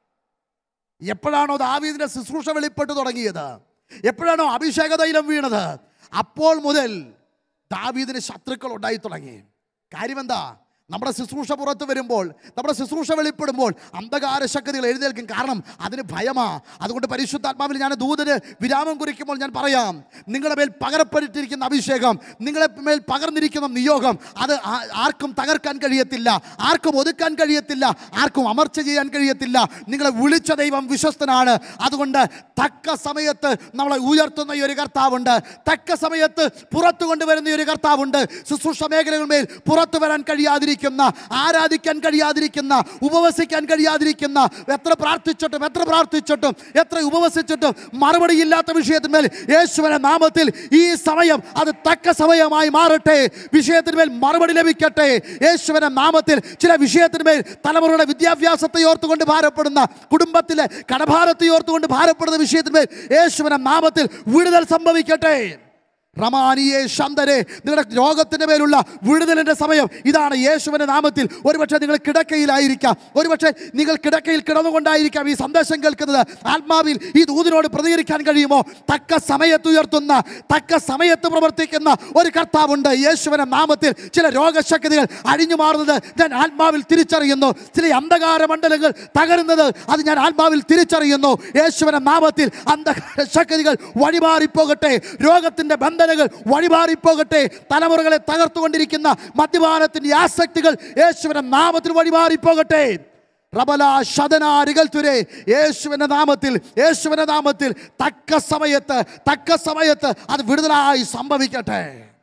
എപ്പോഴാണോ ദാവീദിന്റെ ശുശ്രൂഷ വെളിപ്പെട്ടു തുടങ്ങിയത് എപ്പോഴാണോ അഭിഷേക തൈലം വീണത് അപ്പോൾ മുതൽ ദാവീദിന് ശത്രുക്കൾ ഉണ്ടായി തുടങ്ങി കാര്യമെന്താ നമ്മുടെ ശുശ്രൂഷ പുറത്ത് വരുമ്പോൾ നമ്മുടെ ശുശ്രൂഷ വെളിപ്പെടുമ്പോൾ അന്ധകാര ശക്തികൾ എഴുന്നേൽക്കും കാരണം അതിന് ഭയമാ അതുകൊണ്ട് പരിശുദ്ധാത്മാവിൽ ഞാൻ ദൂതന് വിരാമം കുറിക്കുമ്പോൾ ഞാൻ പറയാം നിങ്ങളുടെ മേൽ പകരപ്പെട്ടിരിക്കുന്ന അഭിഷേകം നിങ്ങളെ മേൽ പകർന്നിരിക്കുന്ന നിയോഗം അത് ആ- ആർക്കും തകർക്കാൻ കഴിയത്തില്ല ആർക്കും ഒതുക്കാൻ കഴിയത്തില്ല ആർക്കും അമർച്ച ചെയ്യാൻ കഴിയത്തില്ല നിങ്ങളെ വിളിച്ച ദൈവം വിശ്വസ്തനാണ് അതുകൊണ്ട് തക്ക സമയത്ത് നമ്മളെ ഉയർത്തുന്ന ഈ ഒരു കർത്താവുണ്ട് തക്ക സമയത്ത് പുറത്തു കൊണ്ടുവരുന്ന ഈ ഒരു കർത്താവുണ്ട് ശുശ്രൂഷ മേഖലകളിൽ പുറത്തു വരാൻ കഴിയാതിരിക്കുന്ന ആരാധിക്കാൻ കഴിയാതിരിക്കുന്ന ഉപവസിക്കാൻ കഴിയാതിരിക്കുന്ന എത്ര പ്രാർത്ഥിച്ചിട്ടും എത്ര പ്രാർത്ഥിച്ചിട്ടും എത്ര ഉപവസിച്ചിട്ടും മറുപടിയില്ലാത്ത വിഷയത്തിന്മേൽ യേശുവിന്റെ നാമത്തിൽ ഈ സമയം അത് തക്ക സമയമായി മാറട്ടെ വിഷയത്തിന്മേൽ മറുപടി ലഭിക്കട്ടെ യേശുവിന്റെ നാമത്തിൽ ചില വിഷയത്തിന്മേൽ തലമുറയുടെ വിദ്യാഭ്യാസത്തെ ഓർത്തുകൊണ്ട് ഭാരപ്പെടുന്ന കുടുംബത്തിലെ കടഭാരത്തെ ഓർത്തുകൊണ്ട് ഭാരപ്പെടുന്ന വിഷയത്തിന്മേൽ യേശുവിന്റെ നാമത്തിൽ വിടുതൽ സംഭവിക്കട്ടെ റമാനിയെ ശന്തരെ നിങ്ങളുടെ രോഗത്തിൻ്റെ മേലുള്ള വിടുതലിൻ്റെ സമയം ഇതാണ് യേശുവിൻ്റെ നാമത്തിൽ ഒരുപക്ഷെ നിങ്ങൾ കിടക്കയിലായിരിക്കാം ഒരുപക്ഷെ നിങ്ങൾ കിടക്കയിൽ കിടന്നുകൊണ്ടായിരിക്കാം ഈ സന്ദേശം കേൾക്കുന്നത് ആത്മാവിൽ ഈ ദൂതിനോട് പ്രതികരിക്കാൻ കഴിയുമോ തക്ക സമയത്ത് ഉയർത്തുന്ന തക്ക സമയത്ത് പ്രവർത്തിക്കുന്ന ഒരു കർത്താവുണ്ട് യേശുവിൻ്റെ നാമത്തിൽ ചില രോഗശക്തികൾ അഴിഞ്ഞു മാറുന്നത് ഞാൻ ആത്മാവിൽ തിരിച്ചറിയുന്നു ചില അന്ധകാര മണ്ഡലങ്ങൾ തകരുന്നത് അത് ഞാൻ ആത്മാവിൽ തിരിച്ചറിയുന്നു യേശുവിൻ്റെ നാമത്തിൽ അന്ധകാര ശക്തികൾ വഴിമാറിപ്പോകട്ടെ രോഗത്തിൻ്റെ ബന്ധനങ്ങൾ വഴിമാറിപ്പോകട്ടെ തലമുറകളെ തകർത്തുകൊണ്ടിരിക്കുന്ന മദ്യപാനത്തിൻ്റെ ആസക്തികൾ യേശുവിൻ്റെ നാമത്തിൽ വഴിമാറിപ്പോകട്ടെ റബല ശതനാരികൾ തുരെ യേശുവിൻ്റെ നാമത്തിൽ യേശുവിൻ്റെ നാമത്തിൽ തക്ക സമയത്ത് തക്ക സമയത്ത് അത് വിടുതലായി സംഭവിക്കട്ടെ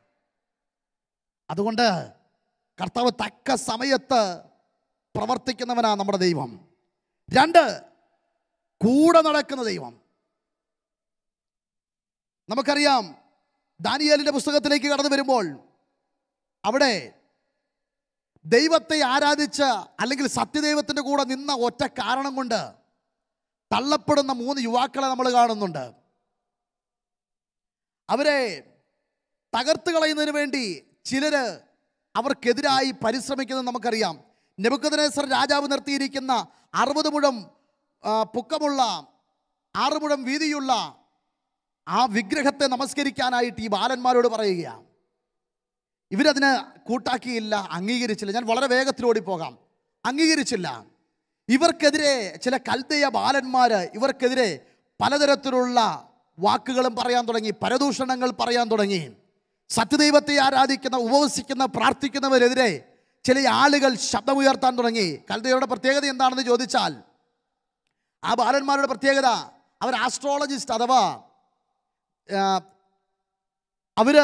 അതുകൊണ്ട് കർത്താവ് തക്ക സമയത്ത് പ്രവർത്തിക്കുന്നവനാ നമ്മുടെ ദൈവം രണ്ട് കൂടെ നടക്കുന്ന ദൈവം നമുക്കറിയാം ദാനിയേലിൻ്റെ പുസ്തകത്തിലേക്ക് കടന്നു വരുമ്പോൾ അവിടെ ദൈവത്തെ ആരാധിച്ച അല്ലെങ്കിൽ സത്യദൈവത്തിൻ്റെ കൂടെ നിന്ന ഒറ്റ കാരണം കൊണ്ട് തള്ളപ്പെടുന്ന മൂന്ന് യുവാക്കളെ നമ്മൾ കാണുന്നുണ്ട് അവരെ തകർത്ത് കളയുന്നതിന് വേണ്ടി ചിലര് അവർക്കെതിരായി പരിശ്രമിക്കുന്നത് നമുക്കറിയാം നെബുക്കദനേസർ രാജാവ് നിർത്തിയിരിക്കുന്ന അറുപത് മുഴം ആ, പൊക്കമുള്ള ആറ് മുഴം വീതിയുള്ള ആ വിഗ്രഹത്തെ നമസ്കരിക്കാനായിട്ട് ഈ ബാലന്മാരോട് പറയുകയാണ് ഇവരതിന് കൂട്ടാക്കിയില്ല അംഗീകരിച്ചില്ല ഞാൻ വളരെ വേഗത്തിൽ ഓടിപ്പോകാം അംഗീകരിച്ചില്ല ഇവർക്കെതിരെ ചില കൽദയ ബാലന്മാർ ഇവർക്കെതിരെ പലതരത്തിലുള്ള വാക്കുകളും പറയാൻ തുടങ്ങി പരദൂഷണങ്ങൾ പറയാൻ തുടങ്ങി സത്യദൈവത്തെ ആരാധിക്കുന്ന ഉപവസിക്കുന്ന പ്രാർത്ഥിക്കുന്നവരെതിരെ ചില ആളുകൾ ശബ്ദമുയർത്താൻ തുടങ്ങി കൽദയുടെ പ്രത്യേകത എന്താണെന്ന് ചോദിച്ചാൽ ആ ബാലന്മാരുടെ പ്രത്യേകത അവർ ആസ്ട്രോളജിസ്റ്റ് അഥവാ ആ, അവര്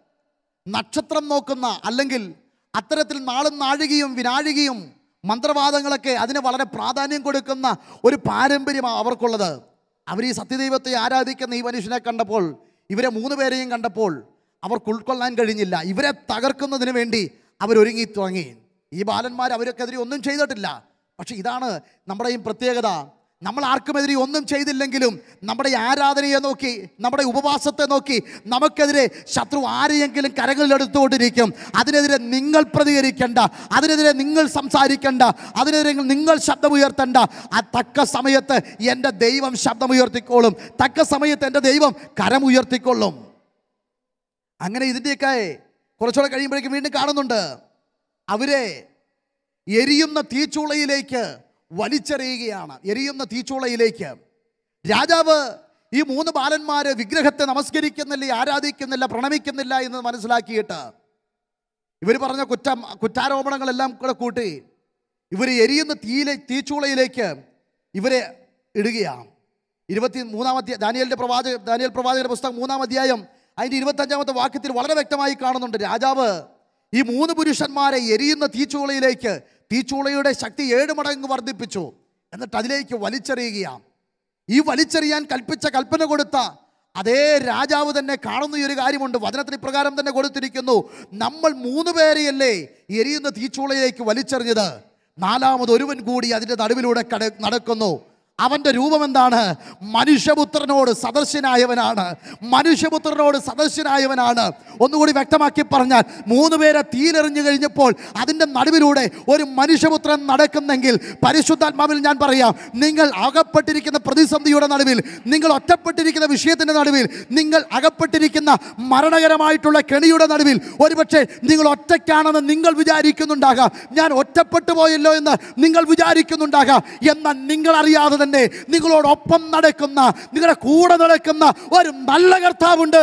നക്ഷത്രം നോക്കുന്ന അല്ലെങ്കിൽ അത്തരത്തിൽ നാളും നാഴികയും വിനാഴികയും മന്ത്രവാദങ്ങളൊക്കെ അതിന് വളരെ പ്രാധാന്യം കൊടുക്കുന്ന ഒരു പാരമ്പര്യമാണ് അവർക്കുള്ളത് അവർ ഈ സത്യദൈവത്തെ ആരാധിക്കുന്ന ഈ മനുഷ്യനെ കണ്ടപ്പോൾ ഇവരെ മൂന്ന് പേരെയും കണ്ടപ്പോൾ അവർക്ക് ഉൾക്കൊള്ളാൻ കഴിഞ്ഞില്ല ഇവരെ തകർക്കുന്നതിന് വേണ്ടി അവരൊരുങ്ങി തുടങ്ങി ഈ ബാലന്മാർ അവർക്കെതിരെ ഒന്നും ചെയ്തിട്ടില്ല പക്ഷെ ഇതാണ് നമ്മുടെയും പ്രത്യേകത നമ്മൾ ആർക്കുമെതിരെ ഒന്നും ചെയ്തില്ലെങ്കിലും നമ്മുടെ ഈ ആരാധനയെ നോക്കി നമ്മുടെ ഉപവാസത്തെ നോക്കി നമുക്കെതിരെ ശത്രു ആരെയെങ്കിലും കരങ്ങളിലെടുത്തുകൊണ്ടിരിക്കും അതിനെതിരെ നിങ്ങൾ പ്രതികരിക്കേണ്ട അതിനെതിരെ നിങ്ങൾ സംസാരിക്കേണ്ട അതിനെതിരെ നിങ്ങൾ ശബ്ദമുയർത്തണ്ട ആ തക്ക സമയത്ത് എൻ്റെ ദൈവം ശബ്ദമുയർത്തിക്കോളും തക്ക സമയത്ത് എൻ്റെ ദൈവം കരമുയർത്തിക്കൊള്ളും അങ്ങനെ ഇതിൻ്റെയൊക്കെ കുറച്ചുകൂടെ കഴിയുമ്പോഴേക്കും വീണ്ടും കാണുന്നുണ്ട് അവരെ എരിയുന്ന തീച്ചൂളയിലേക്ക് വലിച്ചെറിയുകയാണ് എരിയുന്ന തീച്ചൂളയിലേക്ക് രാജാവ് ഈ മൂന്ന് ബാലന്മാര് വിഗ്രഹത്തെ നമസ്കരിക്കുന്നില്ല ആരാധിക്കുന്നില്ല പ്രണമിക്കുന്നില്ല എന്ന് മനസ്സിലാക്കിയിട്ട് ഇവർ പറഞ്ഞ കുറ്റം കുറ്റാരോപണങ്ങളെല്ലാം കൂടെ കൂട്ടി ഇവർ എരിയുന്ന തീയിലെ തീച്ചൂളയിലേക്ക് ഇവരെ ഇടുകയാണ് ഇരുപത്തി മൂന്നാമത്തെ ദാനിയലിൻ്റെ പ്രവാചക ദാനിയൽ പ്രവാചകന്റെ പുസ്തകം മൂന്നാം അധ്യായം അതിൻ്റെ ഇരുപത്തഞ്ചാമത്തെ വാക്യത്തിൽ വളരെ വ്യക്തമായി കാണുന്നുണ്ട് രാജാവ് ഈ മൂന്ന് പുരുഷന്മാരെ എരിയുന്ന തീച്ചൂളയിലേക്ക് തീച്ചൂളയുടെ ശക്തി ഏഴ് മടങ്ങ് വർദ്ധിപ്പിച്ചു എന്നിട്ട് അതിലേക്ക് വലിച്ചെറിയുകയാണ് ഈ വലിച്ചെറിയാൻ കൽപ്പിച്ച കൽപ്പന കൊടുത്ത അതേ രാജാവ് തന്നെ കാണുന്ന ഈ ഒരു കാര്യമുണ്ട് വചനത്തിന് ഇപ്രകാരം തന്നെ കൊടുത്തിരിക്കുന്നു നമ്മൾ മൂന്ന് പേരെയല്ലേ എരിയുന്ന തീച്ചൂളയിലേക്ക് വലിച്ചെറിഞ്ഞത് നാലാമത് ഒരുവൻ കൂടി അതിൻ്റെ നടുവിലൂടെ കട നടക്കുന്നു അവൻ്റെ രൂപം എന്താണ് മനുഷ്യപുത്രനോട് സദസ്യനായവനാണ് മനുഷ്യപുത്രനോട് സദസ്യനായവനാണ് ഒന്നുകൂടി വ്യക്തമാക്കി പറഞ്ഞാൽ മൂന്ന് പേരെ തീയിലെറിഞ്ഞു കഴിഞ്ഞപ്പോൾ അതിൻ്റെ നടുവിലൂടെ ഒരു മനുഷ്യപുത്രൻ നടക്കുന്നെങ്കിൽ പരിശുദ്ധാത്മാവിൽ ഞാൻ പറയാം നിങ്ങൾ അകപ്പെട്ടിരിക്കുന്ന പ്രതിസന്ധിയുടെ നടുവിൽ നിങ്ങൾ ഒറ്റപ്പെട്ടിരിക്കുന്ന വിഷയത്തിൻ്റെ നടുവിൽ നിങ്ങൾ അകപ്പെട്ടിരിക്കുന്ന മരണകരമായിട്ടുള്ള കെണിയുടെ നടുവിൽ ഒരുപക്ഷെ നിങ്ങൾ ഒറ്റയ്ക്കാണെന്ന് നിങ്ങൾ വിചാരിക്കുന്നുണ്ടാകാം ഞാൻ ഒറ്റപ്പെട്ടു പോയല്ലോ എന്ന് നിങ്ങൾ വിചാരിക്കുന്നുണ്ടാകാം എന്നാൽ നിങ്ങൾ അറിയാതെ തന്നെ നിങ്ങളോടൊപ്പം നടക്കുന്ന നിങ്ങളുടെ കൂടെ നടക്കുന്ന ഒരു നല്ല കർത്താവുണ്ട്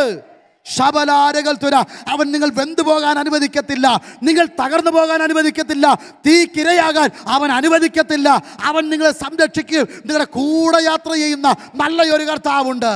ശബലാരകൾ തുര അവൻ നിങ്ങൾ വെന്തു പോകാൻ അനുവദിക്കത്തില്ല നിങ്ങൾ തകർന്നു പോകാൻ അനുവദിക്കത്തില്ല തീക്കിരയാകാൻ അവൻ അനുവദിക്കത്തില്ല അവൻ നിങ്ങളെ സംരക്ഷിക്കും നിങ്ങളുടെ കൂടെ യാത്ര ചെയ്യുന്ന നല്ലൊരു കർത്താവുണ്ട്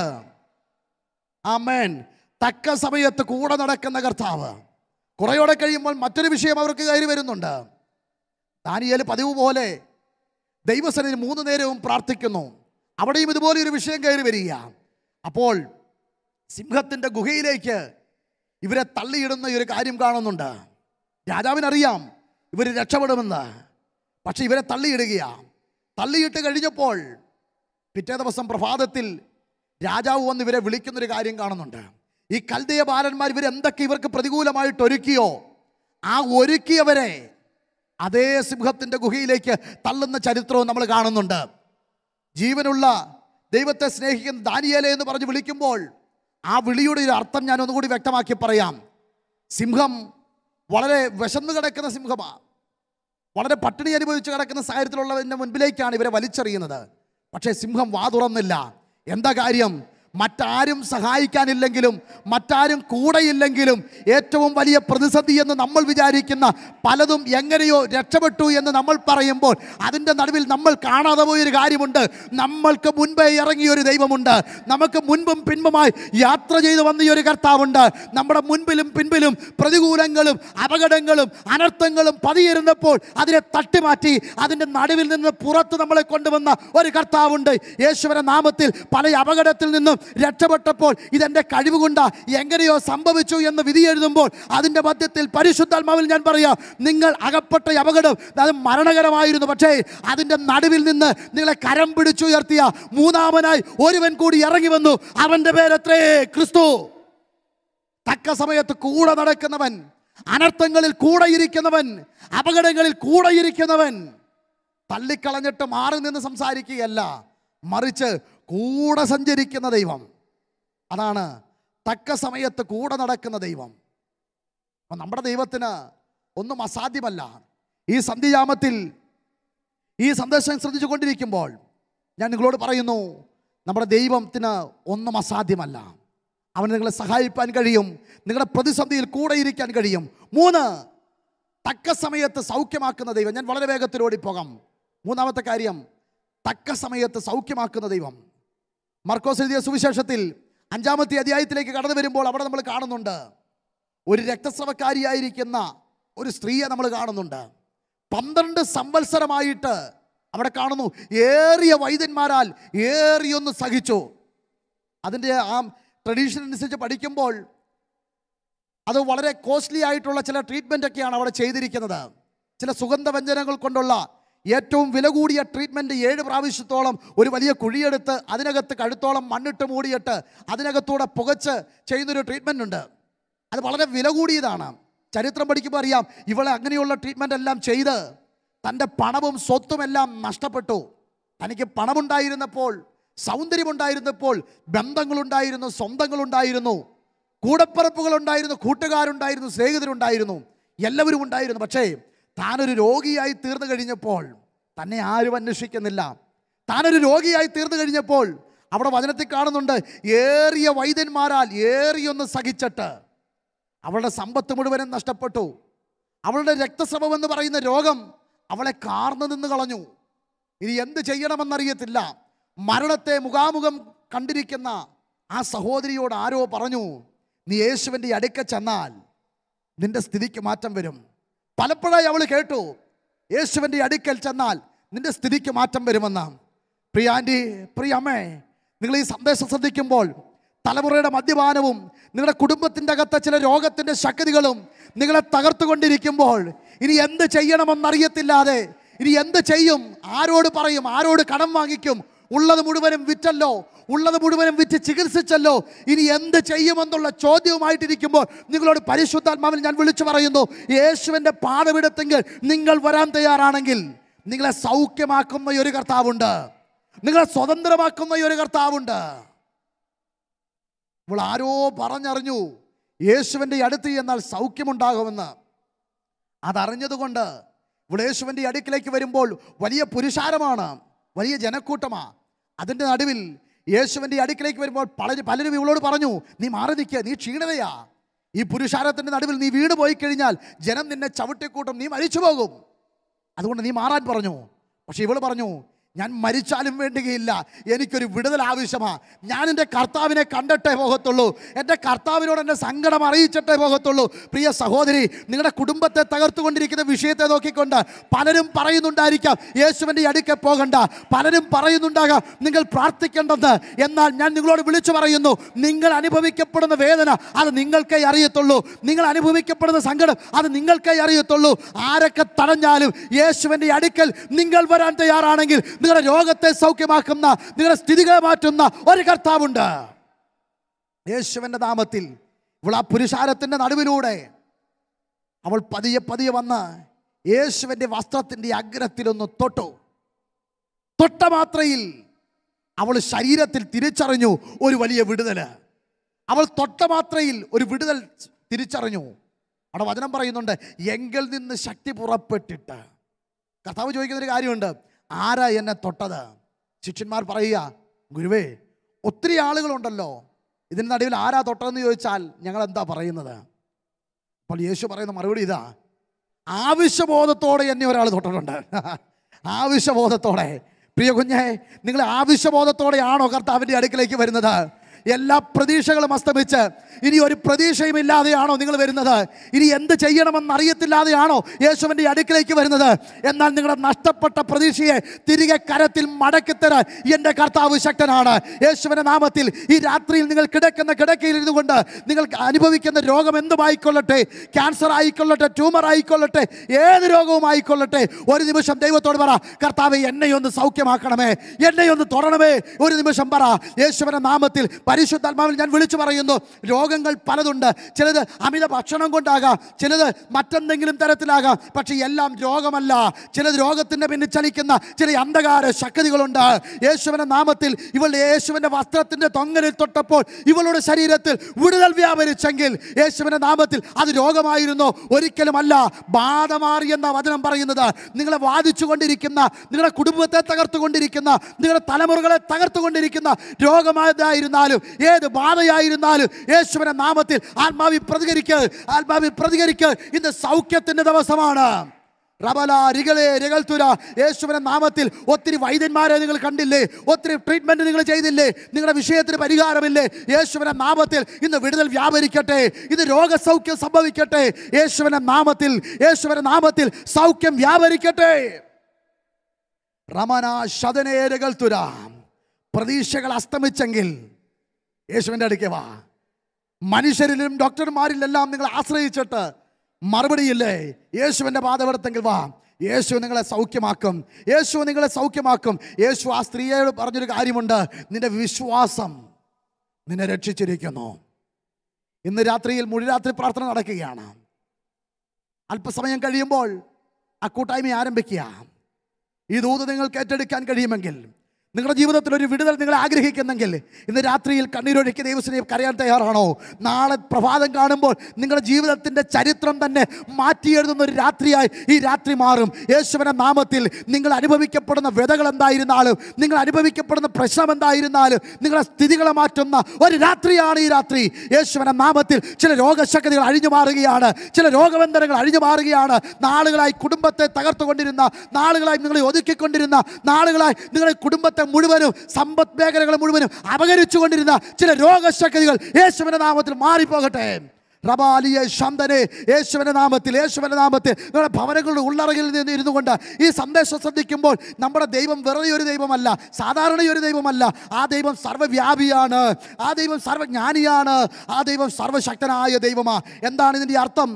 ആമേൻ തക്ക സമയത്ത് കൂടെ നടക്കുന്ന കർത്താവ് കുറയോടെ കഴിയുമ്പോൾ മറ്റൊരു വിഷയം അവർക്ക് കയറി വരുന്നുണ്ട് ദാനിയേൽ പതിവ് പോലെ ദൈവസനിൽ മൂന്ന് നേരവും പ്രാർത്ഥിക്കുന്നു അവിടെയും ഇതുപോലെ ഒരു വിഷയം കയറി വരിക അപ്പോൾ സിംഹത്തിൻ്റെ ഗുഹയിലേക്ക് ഇവരെ തള്ളിയിടുന്ന ഈ ഒരു കാര്യം കാണുന്നുണ്ട് രാജാവിനറിയാം ഇവർ രക്ഷപ്പെടുമെന്ന് പക്ഷെ ഇവരെ തള്ളിയിടുകയാണ് തള്ളിയിട്ട് കഴിഞ്ഞപ്പോൾ പിറ്റേ ദിവസം പ്രഭാതത്തിൽ രാജാവ് വന്ന് ഇവരെ വിളിക്കുന്നൊരു കാര്യം കാണുന്നുണ്ട് ഈ കൽദയ ബാലന്മാർ ഇവരെന്തൊക്കെ ഇവർക്ക് പ്രതികൂലമായിട്ട് ഒരുക്കിയോ ആ ഒരുക്കിയവരെ അതേ സിംഹത്തിൻ്റെ ഗുഹയിലേക്ക് തള്ളുന്ന ചരിത്രവും നമ്മൾ കാണുന്നുണ്ട് ജീവനുള്ള ദൈവത്തെ സ്നേഹിക്കുന്ന ദാനിയേലെ എന്ന് പറഞ്ഞ് വിളിക്കുമ്പോൾ ആ വിളിയുടെ ഒരു അർത്ഥം ഞാൻ ഒന്നുകൂടി വ്യക്തമാക്കി പറയാം സിംഹം വളരെ വിശന്നു കിടക്കുന്ന സിംഹമാണ് വളരെ പട്ടിണി അനുഭവിച്ച് കിടക്കുന്ന സാഹചര്യത്തിലുള്ളതിൻ്റെ മുൻപിലേക്കാണ് ഇവരെ വലിച്ചെറിയുന്നത് പക്ഷേ സിംഹം വാ തുറന്നില്ല എന്താ കാര്യം മറ്റാരും സഹായിക്കാനില്ലെങ്കിലും മറ്റാരും കൂടെയില്ലെങ്കിലും ഏറ്റവും വലിയ പ്രതിസന്ധി എന്ന് നമ്മൾ വിചാരിക്കുന്ന പലതും എങ്ങനെയോ രക്ഷപ്പെട്ടു എന്ന് നമ്മൾ പറയുമ്പോൾ അതിൻ്റെ നടുവിൽ നമ്മൾ കാണാതെ പോയൊരു കാര്യമുണ്ട് നമ്മൾക്ക് മുൻപേ ഇറങ്ങിയ ഒരു ദൈവമുണ്ട് നമുക്ക് മുൻപും പിൻപുമായി യാത്ര ചെയ്തു വന്ന ഈ ഒരു കർത്താവുണ്ട് നമ്മുടെ മുൻപിലും പിൻപിലും പ്രതികൂലങ്ങളും അപകടങ്ങളും അനർത്ഥങ്ങളും പതിയിരുന്നപ്പോൾ അതിനെ തട്ടിമാറ്റി അതിൻ്റെ നടുവിൽ നിന്ന് പുറത്ത് നമ്മളെ കൊണ്ടുവന്ന ഒരു കർത്താവുണ്ട് യേശുവിന്റെ നാമത്തിൽ പല അപകടത്തിൽ നിന്നും രക്ഷപ്പെട്ടപ്പോൾ ഇതെൻ്റെ കഴിവ് കൊണ്ടാ എങ്ങനെയോ സംഭവിച്ചു എന്ന് വിധി എഴുതുമ്പോൾ അതിൻ്റെ മധ്യത്തിൽ പരിശുദ്ധാത്മാവിൽ ഞാൻ പറയാം നിങ്ങൾ അകപ്പെട്ട ഈ അപകടം അത് മരണകരമായിരുന്നു പക്ഷേ അതിൻ്റെ നടുവിൽ നിന്ന് നിങ്ങളെ കരം പിടിച്ചുയർത്തിയ മൂന്നാമനായി ഒരുവൻ കൂടി ഇറങ്ങി വന്നു അവൻ്റെ പേരത്രേ ക്രിസ്തു തക്ക സമയത്ത് കൂടെ നടക്കുന്നവൻ അനർത്ഥങ്ങളിൽ കൂടെ ഇരിക്കുന്നവൻ അപകടങ്ങളിൽ കൂടെ ഇരിക്കുന്നവൻ തള്ളിക്കളഞ്ഞിട്ട് മാറി നിന്ന് സംസാരിക്കുകയല്ല മറിച്ച് കൂടെ സഞ്ചരിക്കുന്ന ദൈവം അതാണ് തക്ക സമയത്ത് കൂടെ നടക്കുന്ന ദൈവം അപ്പം നമ്മുടെ ദൈവത്തിന് ഒന്നും അസാധ്യമല്ല ഈ സന്ധ്യാമത്തിൽ ഈ സന്ദേശം ശ്രദ്ധിച്ചു കൊണ്ടിരിക്കുമ്പോൾ ഞാൻ നിങ്ങളോട് പറയുന്നു നമ്മുടെ ദൈവത്തിന് ഒന്നും അസാധ്യമല്ല അവന് നിങ്ങളെ സഹായിക്കാൻ കഴിയും നിങ്ങളുടെ പ്രതിസന്ധിയിൽ കൂടെ ഇരിക്കാൻ കഴിയും മൂന്ന് തക്ക സമയത്ത് സൗഖ്യമാക്കുന്ന ദൈവം ഞാൻ വളരെ വേഗത്തിൽ ഓടിപ്പോകാം മൂന്നാമത്തെ കാര്യം തക്ക സമയത്ത് സൗഖ്യമാക്കുന്ന ദൈവം മർക്കോസ് എഴുതിയ സുവിശേഷത്തിൽ അഞ്ചാമത്തെ അധ്യായത്തിലേക്ക് കടന്നു വരുമ്പോൾ അവിടെ നമ്മൾ കാണുന്നുണ്ട് ഒരു രക്തസ്രവക്കാരിയായിരിക്കുന്ന ഒരു സ്ത്രീയെ നമ്മൾ കാണുന്നുണ്ട് പന്ത്രണ്ട് സംവത്സരമായിട്ട് അവിടെ കാണുന്നു ഏറിയ വൈദ്യന്മാരാൽ ഏറിയൊന്ന് സഹിച്ചു അതിൻ്റെ ആ ട്രഡീഷൻ അനുസരിച്ച് പഠിക്കുമ്പോൾ അത് വളരെ കോസ്റ്റ്ലി ആയിട്ടുള്ള ചില ട്രീറ്റ്മെൻ്റ് ഒക്കെയാണ് അവിടെ ചെയ്തിരിക്കുന്നത് ചില സുഗന്ധവ്യഞ്ജനങ്ങൾ കൊണ്ടുള്ള ഏറ്റവും വില കൂടിയ ട്രീറ്റ്മെൻറ്റ് ഏഴ് പ്രാവശ്യത്തോളം ഒരു വലിയ കുഴിയെടുത്ത് അതിനകത്ത് കഴുത്തോളം മണ്ണിട്ട് മൂടിയിട്ട് അതിനകത്തൂടെ പുകച്ച് ചെയ്യുന്നൊരു ട്രീറ്റ്മെൻ്റ് ഉണ്ട് അത് വളരെ വില കൂടിയതാണ് ചരിത്രം പഠിക്കുമ്പോൾ അറിയാം ഇവളെ അങ്ങനെയുള്ള ട്രീറ്റ്മെൻ്റ് എല്ലാം ചെയ്ത് തൻ്റെ പണവും സ്വത്തും എല്ലാം നഷ്ടപ്പെട്ടു തനിക്ക് പണമുണ്ടായിരുന്നപ്പോൾ സൗന്ദര്യമുണ്ടായിരുന്നപ്പോൾ ബന്ധങ്ങളുണ്ടായിരുന്നു സ്വന്തങ്ങളുണ്ടായിരുന്നു കൂടപ്പറപ്പുകളുണ്ടായിരുന്നു കൂട്ടുകാരുണ്ടായിരുന്നു സ്നേഹിതരുണ്ടായിരുന്നു എല്ലാവരും ഉണ്ടായിരുന്നു പക്ഷേ താനൊരു രോഗിയായി തീർന്നു കഴിഞ്ഞപ്പോൾ തന്നെ ആരും അന്വേഷിക്കുന്നില്ല താനൊരു രോഗിയായി തീർന്നു കഴിഞ്ഞപ്പോൾ അവിടെ വചനത്തിൽ കാണുന്നുണ്ട് ഏറിയ വൈദ്യന്മാരാൽ ഏറിയൊന്ന് സഹിച്ചിട്ട് അവളുടെ സമ്പത്ത് മുഴുവനും നഷ്ടപ്പെട്ടു അവളുടെ രക്തസ്രവം എന്ന് പറയുന്ന രോഗം അവളെ കാർന്നു നിന്ന് കളഞ്ഞു ഇനി എന്ത് ചെയ്യണമെന്നറിയത്തില്ല മരണത്തെ മുഖാമുഖം കണ്ടിരിക്കുന്ന ആ സഹോദരിയോട് ആരോ പറഞ്ഞു നീ യേശുവിൻ്റെ അടുക്ക ചെന്നാൽ നിന്റെ സ്ഥിതിക്ക് മാറ്റം വരും പലപ്പോഴായി അവൾ കേട്ടു യേശുവിൻ്റെ അടുക്കൽ ചെന്നാൽ നിന്റെ സ്ഥിതിക്ക് മാറ്റം വരുമെന്ന് പ്രിയ ആൻറ്റി പ്രിയ അമ്മേ നിങ്ങൾ ഈ സന്ദേശം ശ്രദ്ധിക്കുമ്പോൾ തലമുറയുടെ മദ്യപാനവും നിങ്ങളുടെ കുടുംബത്തിൻ്റെ അകത്തെ ചില രോഗത്തിൻ്റെ ശക്തികളും നിങ്ങളെ തകർത്തുകൊണ്ടിരിക്കുമ്പോൾ ഇനി എന്ത് ചെയ്യണമെന്നറിയത്തില്ലാതെ ഇനി എന്ത് ചെയ്യും ആരോട് പറയും ആരോട് കടം വാങ്ങിക്കും ഉള്ളത് മുഴുവനും വിറ്റല്ലോ ഉള്ളത് മുഴുവനും വിറ്റ് ചികിത്സിച്ചല്ലോ ഇനി എന്ത് ചെയ്യുമെന്നുള്ള ചോദ്യവുമായിട്ടിരിക്കുമ്പോൾ നിങ്ങളോട് പരിശുദ്ധാത്മാവിൽ ഞാൻ വിളിച്ചു പറയുന്നു യേശുവിൻ്റെ പാതവിടത്തെങ്കിൽ നിങ്ങൾ വരാൻ തയ്യാറാണെങ്കിൽ നിങ്ങളെ സൗഖ്യമാക്കുന്ന ഒരു കർത്താവുണ്ട് നിങ്ങളെ സ്വതന്ത്രമാക്കുന്ന ഒരു കർത്താവുണ്ട് ഇപ്പോൾ ആരോ പറഞ്ഞറിഞ്ഞു യേശുവിൻ്റെ അടുത്ത് എന്നാൽ സൗഖ്യമുണ്ടാകുമെന്ന് അതറിഞ്ഞതുകൊണ്ട് ഇവിടെ യേശുവിൻ്റെ അടുക്കിലേക്ക് വരുമ്പോൾ വലിയ പുരുഷാരമാണ് വലിയ ജനക്കൂട്ടമാണ് അതിൻ്റെ നടുവിൽ യേശുവിൻ്റെ അടുക്കിലേക്ക് വരുമ്പോൾ പലരും പലരും ഇവളോട് പറഞ്ഞു നീ മാറി നിൽക്കുക നീ ക്ഷീണതയാ ഈ പുരുഷാരത്തിൻ്റെ നടുവിൽ നീ വീണ് പോയി കഴിഞ്ഞാൽ ജനം നിന്നെ ചവിട്ടിക്കൂട്ടും നീ മരിച്ചു പോകും അതുകൊണ്ട് നീ മാറാൻ പറഞ്ഞു പക്ഷെ ഇവള് പറഞ്ഞു ഞാൻ മരിച്ചാലും വേണ്ടുകയില്ല എനിക്കൊരു വിടുതൽ ആവശ്യമാണ് ഞാൻ എൻ്റെ കർത്താവിനെ കണ്ടിട്ടേ പോകത്തുള്ളൂ എൻ്റെ കർത്താവിനോട് എൻ്റെ സങ്കടം അറിയിച്ചിട്ടേ പോകത്തുള്ളൂ പ്രിയ സഹോദരി നിങ്ങളുടെ കുടുംബത്തെ തകർത്തുകൊണ്ടിരിക്കുന്ന വിഷയത്തെ നോക്കിക്കൊണ്ട് പലരും പറയുന്നുണ്ടായിരിക്കാം യേശുവിൻ്റെ അടുക്കെ പോകണ്ട പലരും പറയുന്നുണ്ടാകാം നിങ്ങൾ പ്രാർത്ഥിക്കേണ്ടെന്ന് എന്നാൽ ഞാൻ നിങ്ങളോട് വിളിച്ചു പറയുന്നു നിങ്ങൾ അനുഭവിക്കപ്പെടുന്ന വേദന അത് നിങ്ങൾക്കേ അറിയത്തുള്ളൂ നിങ്ങൾ അനുഭവിക്കപ്പെടുന്ന സങ്കടം അത് നിങ്ങൾക്കേ അറിയത്തുള്ളൂ ആരൊക്കെ തടഞ്ഞാലും യേശുവിൻ്റെ അടുക്കൽ നിങ്ങൾ വരാൻ തയ്യാറാണെങ്കിൽ നിങ്ങളുടെ രോഗത്തെ സൗഖ്യമാക്കുന്ന നിങ്ങളുടെ സ്ഥിതികളെ മാറ്റുന്ന ഒരു കർത്താവുണ്ട് യേശുവിൻ്റെ നാമത്തിൽ ഇവൾ ആ പുരുഷാരത്തിൻ്റെ നടുവിലൂടെ അവൾ പതിയെ പതിയെ വന്ന് യേശുവിൻ്റെ വസ്ത്രത്തിൻ്റെ അഗ്രത്തിലൊന്ന് തൊട്ടു തൊട്ട മാത്രയിൽ അവൾ ശരീരത്തിൽ തിരിച്ചറിഞ്ഞു ഒരു വലിയ വിടുതല് അവൾ തൊട്ട മാത്രയിൽ ഒരു വിടുതൽ തിരിച്ചറിഞ്ഞു അവിടെ വചനം പറയുന്നുണ്ട് എങ്കിൽ നിന്ന് ശക്തി പുറപ്പെട്ടിട്ട് കർത്താവ് ചോദിക്കുന്നൊരു കാര്യമുണ്ട് ആരാ എന്നെ തൊട്ടത് ശിഷ്യന്മാർ പറയുക ഗുരുവേ ഒത്തിരി ആളുകളുണ്ടല്ലോ ഇതിന് നടുവിൽ ആരാ തൊട്ടതെന്ന് ചോദിച്ചാൽ ഞങ്ങൾ എന്താ പറയുന്നത് അപ്പോൾ യേശു പറയുന്ന മറുപടി ഇതാ ആവശ്യബോധത്തോടെ എന്നെ ഒരാൾ തൊട്ടിട്ടുണ്ട് ആവശ്യബോധത്തോടെ പ്രിയ കുഞ്ഞെ നിങ്ങൾ ആവശ്യബോധത്തോടെയാണോ കർത്താവിൻ്റെ അടുക്കിലേക്ക് വരുന്നത് എല്ലാ പ്രതീക്ഷകളും അസ്തമിച്ച് ഇനി ഒരു പ്രതീക്ഷയും ഇല്ലാതെയാണോ നിങ്ങൾ വരുന്നത് ഇനി എന്ത് ചെയ്യണമെന്ന് അറിയത്തില്ലാതെയാണോ യേശുവിൻ്റെ അടുക്കിലേക്ക് വരുന്നത് എന്നാൽ നിങ്ങളുടെ നഷ്ടപ്പെട്ട പ്രതീക്ഷയെ തിരികെ കരത്തിൽ മടക്കിത്തരാൻ എൻ്റെ കർത്താവ് ശക്തനാണ് യേശുവിൻ്റെ നാമത്തിൽ ഈ രാത്രിയിൽ നിങ്ങൾ കിടക്കുന്ന കിടക്കയിൽ ഇരുന്നു കൊണ്ട് നിങ്ങൾ അനുഭവിക്കുന്ന രോഗം എന്തുമായിക്കൊള്ളട്ടെ ക്യാൻസർ ആയിക്കൊള്ളട്ടെ ട്യൂമർ ആയിക്കൊള്ളട്ടെ ഏത് രോഗവും ആയിക്കൊള്ളട്ടെ ഒരു നിമിഷം ദൈവത്തോട് പറ കർത്താവ് എന്നെ ഒന്ന് സൗഖ്യമാക്കണമേ എന്നെ ഒന്ന് തൊടണമേ ഒരു നിമിഷം പറ യേശുവിൻ്റെ നാമത്തിൽ പരിശുദ്ധാത്മാവിൽ ഞാൻ വിളിച്ചു പറയുന്നു രോഗങ്ങൾ പലതുണ്ട് ചിലത് അമിത ഭക്ഷണം കൊണ്ടാകാം ചിലത് മറ്റെന്തെങ്കിലും തരത്തിലാകാം പക്ഷേ എല്ലാം രോഗമല്ല ചിലത് രോഗത്തിൻ്റെ പിന്നിൽ ചലിക്കുന്ന ചില അന്ധകാര ശക്തികളുണ്ട് യേശുവിൻ്റെ നാമത്തിൽ ഇവളുടെ യേശുവിൻ്റെ വസ്ത്രത്തിൻ്റെ തൊങ്ങലിൽ തൊട്ടപ്പോൾ ഇവളുടെ ശരീരത്തിൽ വിടുതൽ വ്യാപരിച്ചെങ്കിൽ യേശുവിൻ്റെ നാമത്തിൽ അത് രോഗമായിരുന്നു ഒരിക്കലുമല്ല ബാധ മാറി എന്ന വചനം പറയുന്നത് നിങ്ങളെ വാദിച്ചുകൊണ്ടിരിക്കുന്ന നിങ്ങളുടെ കുടുംബത്തെ തകർത്തുകൊണ്ടിരിക്കുന്ന നിങ്ങളുടെ തലമുറകളെ തകർത്തുകൊണ്ടിരിക്കുന്ന രോഗമായതായിരുന്നാലും ഏത് ബാധയായിരുന്നാലും യേശുവിന്റെ നാമത്തിൽ ആത്മാവി പ്രതികരിക്കുക ആത്മാവി പ്രതികരിക്കുക ഇന്ന് സൗഖ്യത്തിന്റെ ദിവസമാണ് റബല റികളെ രകൽത്തുര യേശുവിന്റെ നാമത്തിൽ ഒത്തിരി വൈദ്യന്മാരെ നിങ്ങൾ കണ്ടില്ലേ ഒത്തിരി ട്രീറ്റ്മെന്റ് നിങ്ങൾ ചെയ്തില്ലേ നിങ്ങളുടെ വിഷയത്തിന് പരിഹാരമില്ലേ യേശുവിന്റെ നാമത്തിൽ ഇന്ന് വിടുതൽ വ്യാപരിക്കട്ടെ ഇത് രോഗസൗഖ്യം സംഭവിക്കട്ടെ യേശുവിന്റെ നാമത്തിൽ യേശുവിന്റെ നാമത്തിൽ സൗഖ്യം വ്യാപരിക്കട്ടെ റമന ശതനേരകൾ തുര പ്രതീക്ഷകൾ അസ്തമിച്ചെങ്കിൽ യേശുവിൻ്റെ അടുക്കെ വാ മനുഷ്യരിലും ഡോക്ടർമാരിലെല്ലാം നിങ്ങൾ ആശ്രയിച്ചിട്ട് മറുപടിയില്ലേ യേശുവിൻ്റെ പാതപെടുത്തെങ്കിൽ വാ യേശു നിങ്ങളെ സൗഖ്യമാക്കും യേശു നിങ്ങളെ സൗഖ്യമാക്കും യേശു ആ സ്ത്രീയോട് പറഞ്ഞൊരു കാര്യമുണ്ട് നിന്റെ വിശ്വാസം നിന്നെ രക്ഷിച്ചിരിക്കുന്നു ഇന്ന് രാത്രിയിൽ മുഴുരാത്രി പ്രാർത്ഥന നടക്കുകയാണ് അല്പസമയം കഴിയുമ്പോൾ ആ കൂട്ടായ്മ ആരംഭിക്കുക ഈ ദൂത് നിങ്ങൾക്ക് ഏറ്റെടുക്കാൻ കഴിയുമെങ്കിൽ നിങ്ങളുടെ ജീവിതത്തിൽ ഒരു വിടുതൽ നിങ്ങൾ ആഗ്രഹിക്കുന്നെങ്കിൽ ഇന്ന് രാത്രിയിൽ കണ്ണീരൊഴുക്കി ദൈവത്തിനെ കരയാൻ തയ്യാറാണോ നാളെ പ്രഭാതം കാണുമ്പോൾ നിങ്ങളുടെ ജീവിതത്തിൻ്റെ ചരിത്രം തന്നെ മാറ്റിയെഴുതുന്ന ഒരു രാത്രിയായി ഈ രാത്രി മാറും യേശുവിൻ്റെ നാമത്തിൽ നിങ്ങൾ അനുഭവിക്കപ്പെടുന്ന വ്യതകൾ എന്തായിരുന്നാലും നിങ്ങൾ അനുഭവിക്കപ്പെടുന്ന പ്രശ്നം എന്തായിരുന്നാലും നിങ്ങളുടെ സ്ഥിതികളെ മാറ്റുന്ന ഒരു രാത്രിയാണ് ഈ രാത്രി യേശുവിൻ്റെ നാമത്തിൽ ചില രോഗശക്തികൾ അഴിഞ്ഞു മാറുകയാണ് ചില രോഗബന്ധനങ്ങൾ അഴിഞ്ഞു മാറുകയാണ് നാളുകളായി കുടുംബത്തെ തകർത്തുകൊണ്ടിരുന്ന നാളുകളായി നിങ്ങളെ ഒതുക്കിക്കൊണ്ടിരുന്ന നാളുകളായി നിങ്ങളുടെ കുടുംബത്തെ മുഴുവനും സമ്പദ് മേഖലകളെ മുഴുവനും അപകരിച്ചുകൊണ്ടിരുന്ന ചില രോഗശക്തികൾ യേശുവിൻ്റെ നാമത്തിൽ മാറിപ്പോകട്ടെ റബാലിയെ ശന്തനെ യേശുവിൻ്റെ നാമത്തിൽ യേശുവിൻ്റെ നാമത്തിൽ നിങ്ങളുടെ ഭവനങ്ങളുടെ ഉള്ളറകിൽ നിന്ന് ഇരുന്നു കൊണ്ട് ഈ സന്ദേശം ശ്രദ്ധിക്കുമ്പോൾ നമ്മുടെ ദൈവം വെറുതെ ഒരു ദൈവമല്ല സാധാരണ ഒരു ദൈവമല്ല ആ ദൈവം സർവ്വവ്യാപിയാണ് ആ ദൈവം സർവ്വജ്ഞാനിയാണ് ആ ദൈവം സർവശക്തനായ ദൈവമാ എന്താണ് ഇതിൻ്റെ അർത്ഥം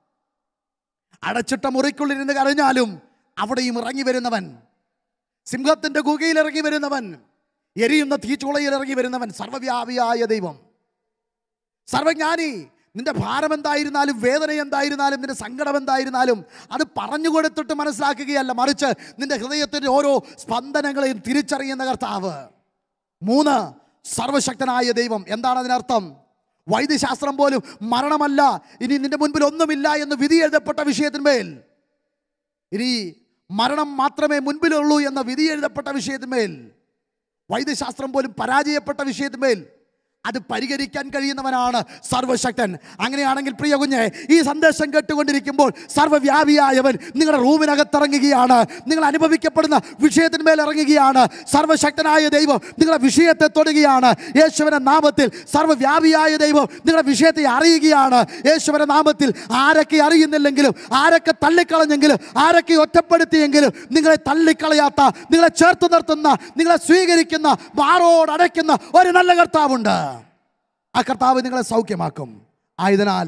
അടച്ചിട്ട മുറിക്കുള്ളിരുന്ന് കരഞ്ഞാലും അവിടെയും ഇറങ്ങി വരുന്നവൻ സിംഹത്തിന്റെ ഗുഹയിൽ ഇറങ്ങി വരുന്നവൻ എരിയുന്ന തീച്ചുളയിൽ ഇറങ്ങി വരുന്നവൻ സർവ്വവ്യാപിയായ ദൈവം സർവജ്ഞാനി നിന്റെ ഭാരം എന്തായിരുന്നാലും വേദന എന്തായിരുന്നാലും നിന്റെ സങ്കടം എന്തായിരുന്നാലും അത് പറഞ്ഞു കൊടുത്തിട്ട് മനസ്സിലാക്കുകയല്ല മറിച്ച് നിന്റെ ഹൃദയത്തിൻ്റെ ഓരോ സ്പന്ദനങ്ങളെയും തിരിച്ചറിയുന്ന കർത്താവ് മൂന്ന് സർവശക്തനായ ദൈവം എന്താണ് അതിനർത്ഥം വൈദ്യശാസ്ത്രം പോലും മരണമല്ല ഇനി നിന്റെ മുൻപിൽ ഒന്നുമില്ല എന്ന് വിധി എഴുതപ്പെട്ട വിഷയത്തിന്മേൽ ഇനി മരണം മാത്രമേ മുൻപിലുള്ളൂ എന്ന വിധി എഴുതപ്പെട്ട വിഷയത്തിന്മേൽ വൈദ്യശാസ്ത്രം പോലും പരാജയപ്പെട്ട വിഷയത്തിന്മേൽ അത് പരിഹരിക്കാൻ കഴിയുന്നവനാണ് സർവശക്തൻ അങ്ങനെയാണെങ്കിൽ പ്രിയ കുഞ്ഞെ ഈ സന്ദേശം കേട്ടുകൊണ്ടിരിക്കുമ്പോൾ സർവ്വവ്യാപിയായവൻ നിങ്ങളുടെ റൂമിനകത്തിറങ്ങുകയാണ് നിങ്ങൾ അനുഭവിക്കപ്പെടുന്ന വിഷയത്തിന്മേൽ ഇറങ്ങുകയാണ് സർവശക്തനായ ദൈവം നിങ്ങളുടെ വിഷയത്തെ തൊടുകയാണ് യേശുവിൻ്റെ നാമത്തിൽ സർവ്വവ്യാപിയായ ദൈവം നിങ്ങളുടെ വിഷയത്തെ അറിയുകയാണ് യേശുവിൻ്റെ നാമത്തിൽ ആരൊക്കെ അറിയുന്നില്ലെങ്കിലും ആരൊക്കെ തള്ളിക്കളഞ്ഞെങ്കിലും ആരൊക്കെ ഒറ്റപ്പെടുത്തിയെങ്കിലും നിങ്ങളെ തള്ളിക്കളയാത്ത നിങ്ങളെ ചേർത്ത് നിർത്തുന്ന നിങ്ങളെ സ്വീകരിക്കുന്ന മാറോട് അടയ്ക്കുന്ന ഒരു നല്ല കർത്താവുണ്ട് ആ കർത്താവ് നിങ്ങളെ സൗഖ്യമാക്കും ആയതിനാൽ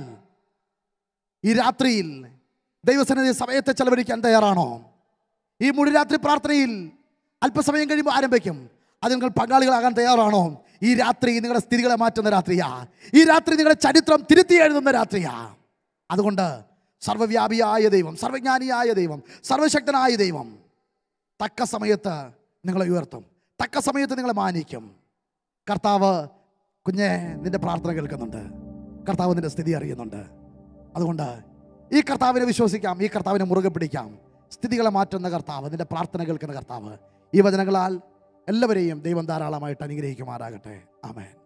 ഈ രാത്രിയിൽ ദൈവസന്നിധി സമയത്തെ ചെലവഴിക്കാൻ തയ്യാറാണോ ഈ മുഴുരാത്രി പ്രാർത്ഥനയിൽ അല്പസമയം കഴിയുമ്പോൾ ആരംഭിക്കും അത് നിങ്ങൾ പങ്കാളികളാകാൻ തയ്യാറാണോ ഈ രാത്രി നിങ്ങളുടെ സ്ഥിതികളെ മാറ്റുന്ന രാത്രിയാ ഈ രാത്രി നിങ്ങളുടെ ചരിത്രം തിരുത്തി എഴുതുന്ന രാത്രിയാ അതുകൊണ്ട് സർവ്വവ്യാപിയായ ദൈവം സർവജ്ഞാനിയായ ദൈവം സർവശക്തനായ ദൈവം തക്ക സമയത്ത് നിങ്ങളെ ഉയർത്തും തക്ക സമയത്ത് നിങ്ങളെ മാനിക്കും കർത്താവ് കുഞ്ഞെ നിന്റെ പ്രാർത്ഥന കേൾക്കുന്നുണ്ട് കർത്താവ് നിന്റെ സ്ഥിതി അറിയുന്നുണ്ട് അതുകൊണ്ട് ഈ കർത്താവിനെ വിശ്വസിക്കാം ഈ കർത്താവിനെ മുറുകെ പിടിക്കാം സ്ഥിതികളെ മാറ്റുന്ന കർത്താവ് നിന്റെ പ്രാർത്ഥന കേൾക്കുന്ന കർത്താവ് ഈ വചനങ്ങളാൽ എല്ലാവരെയും ദൈവം ധാരാളമായിട്ട് അനുഗ്രഹിക്കുമാറാകട്ടെ ആമേൻ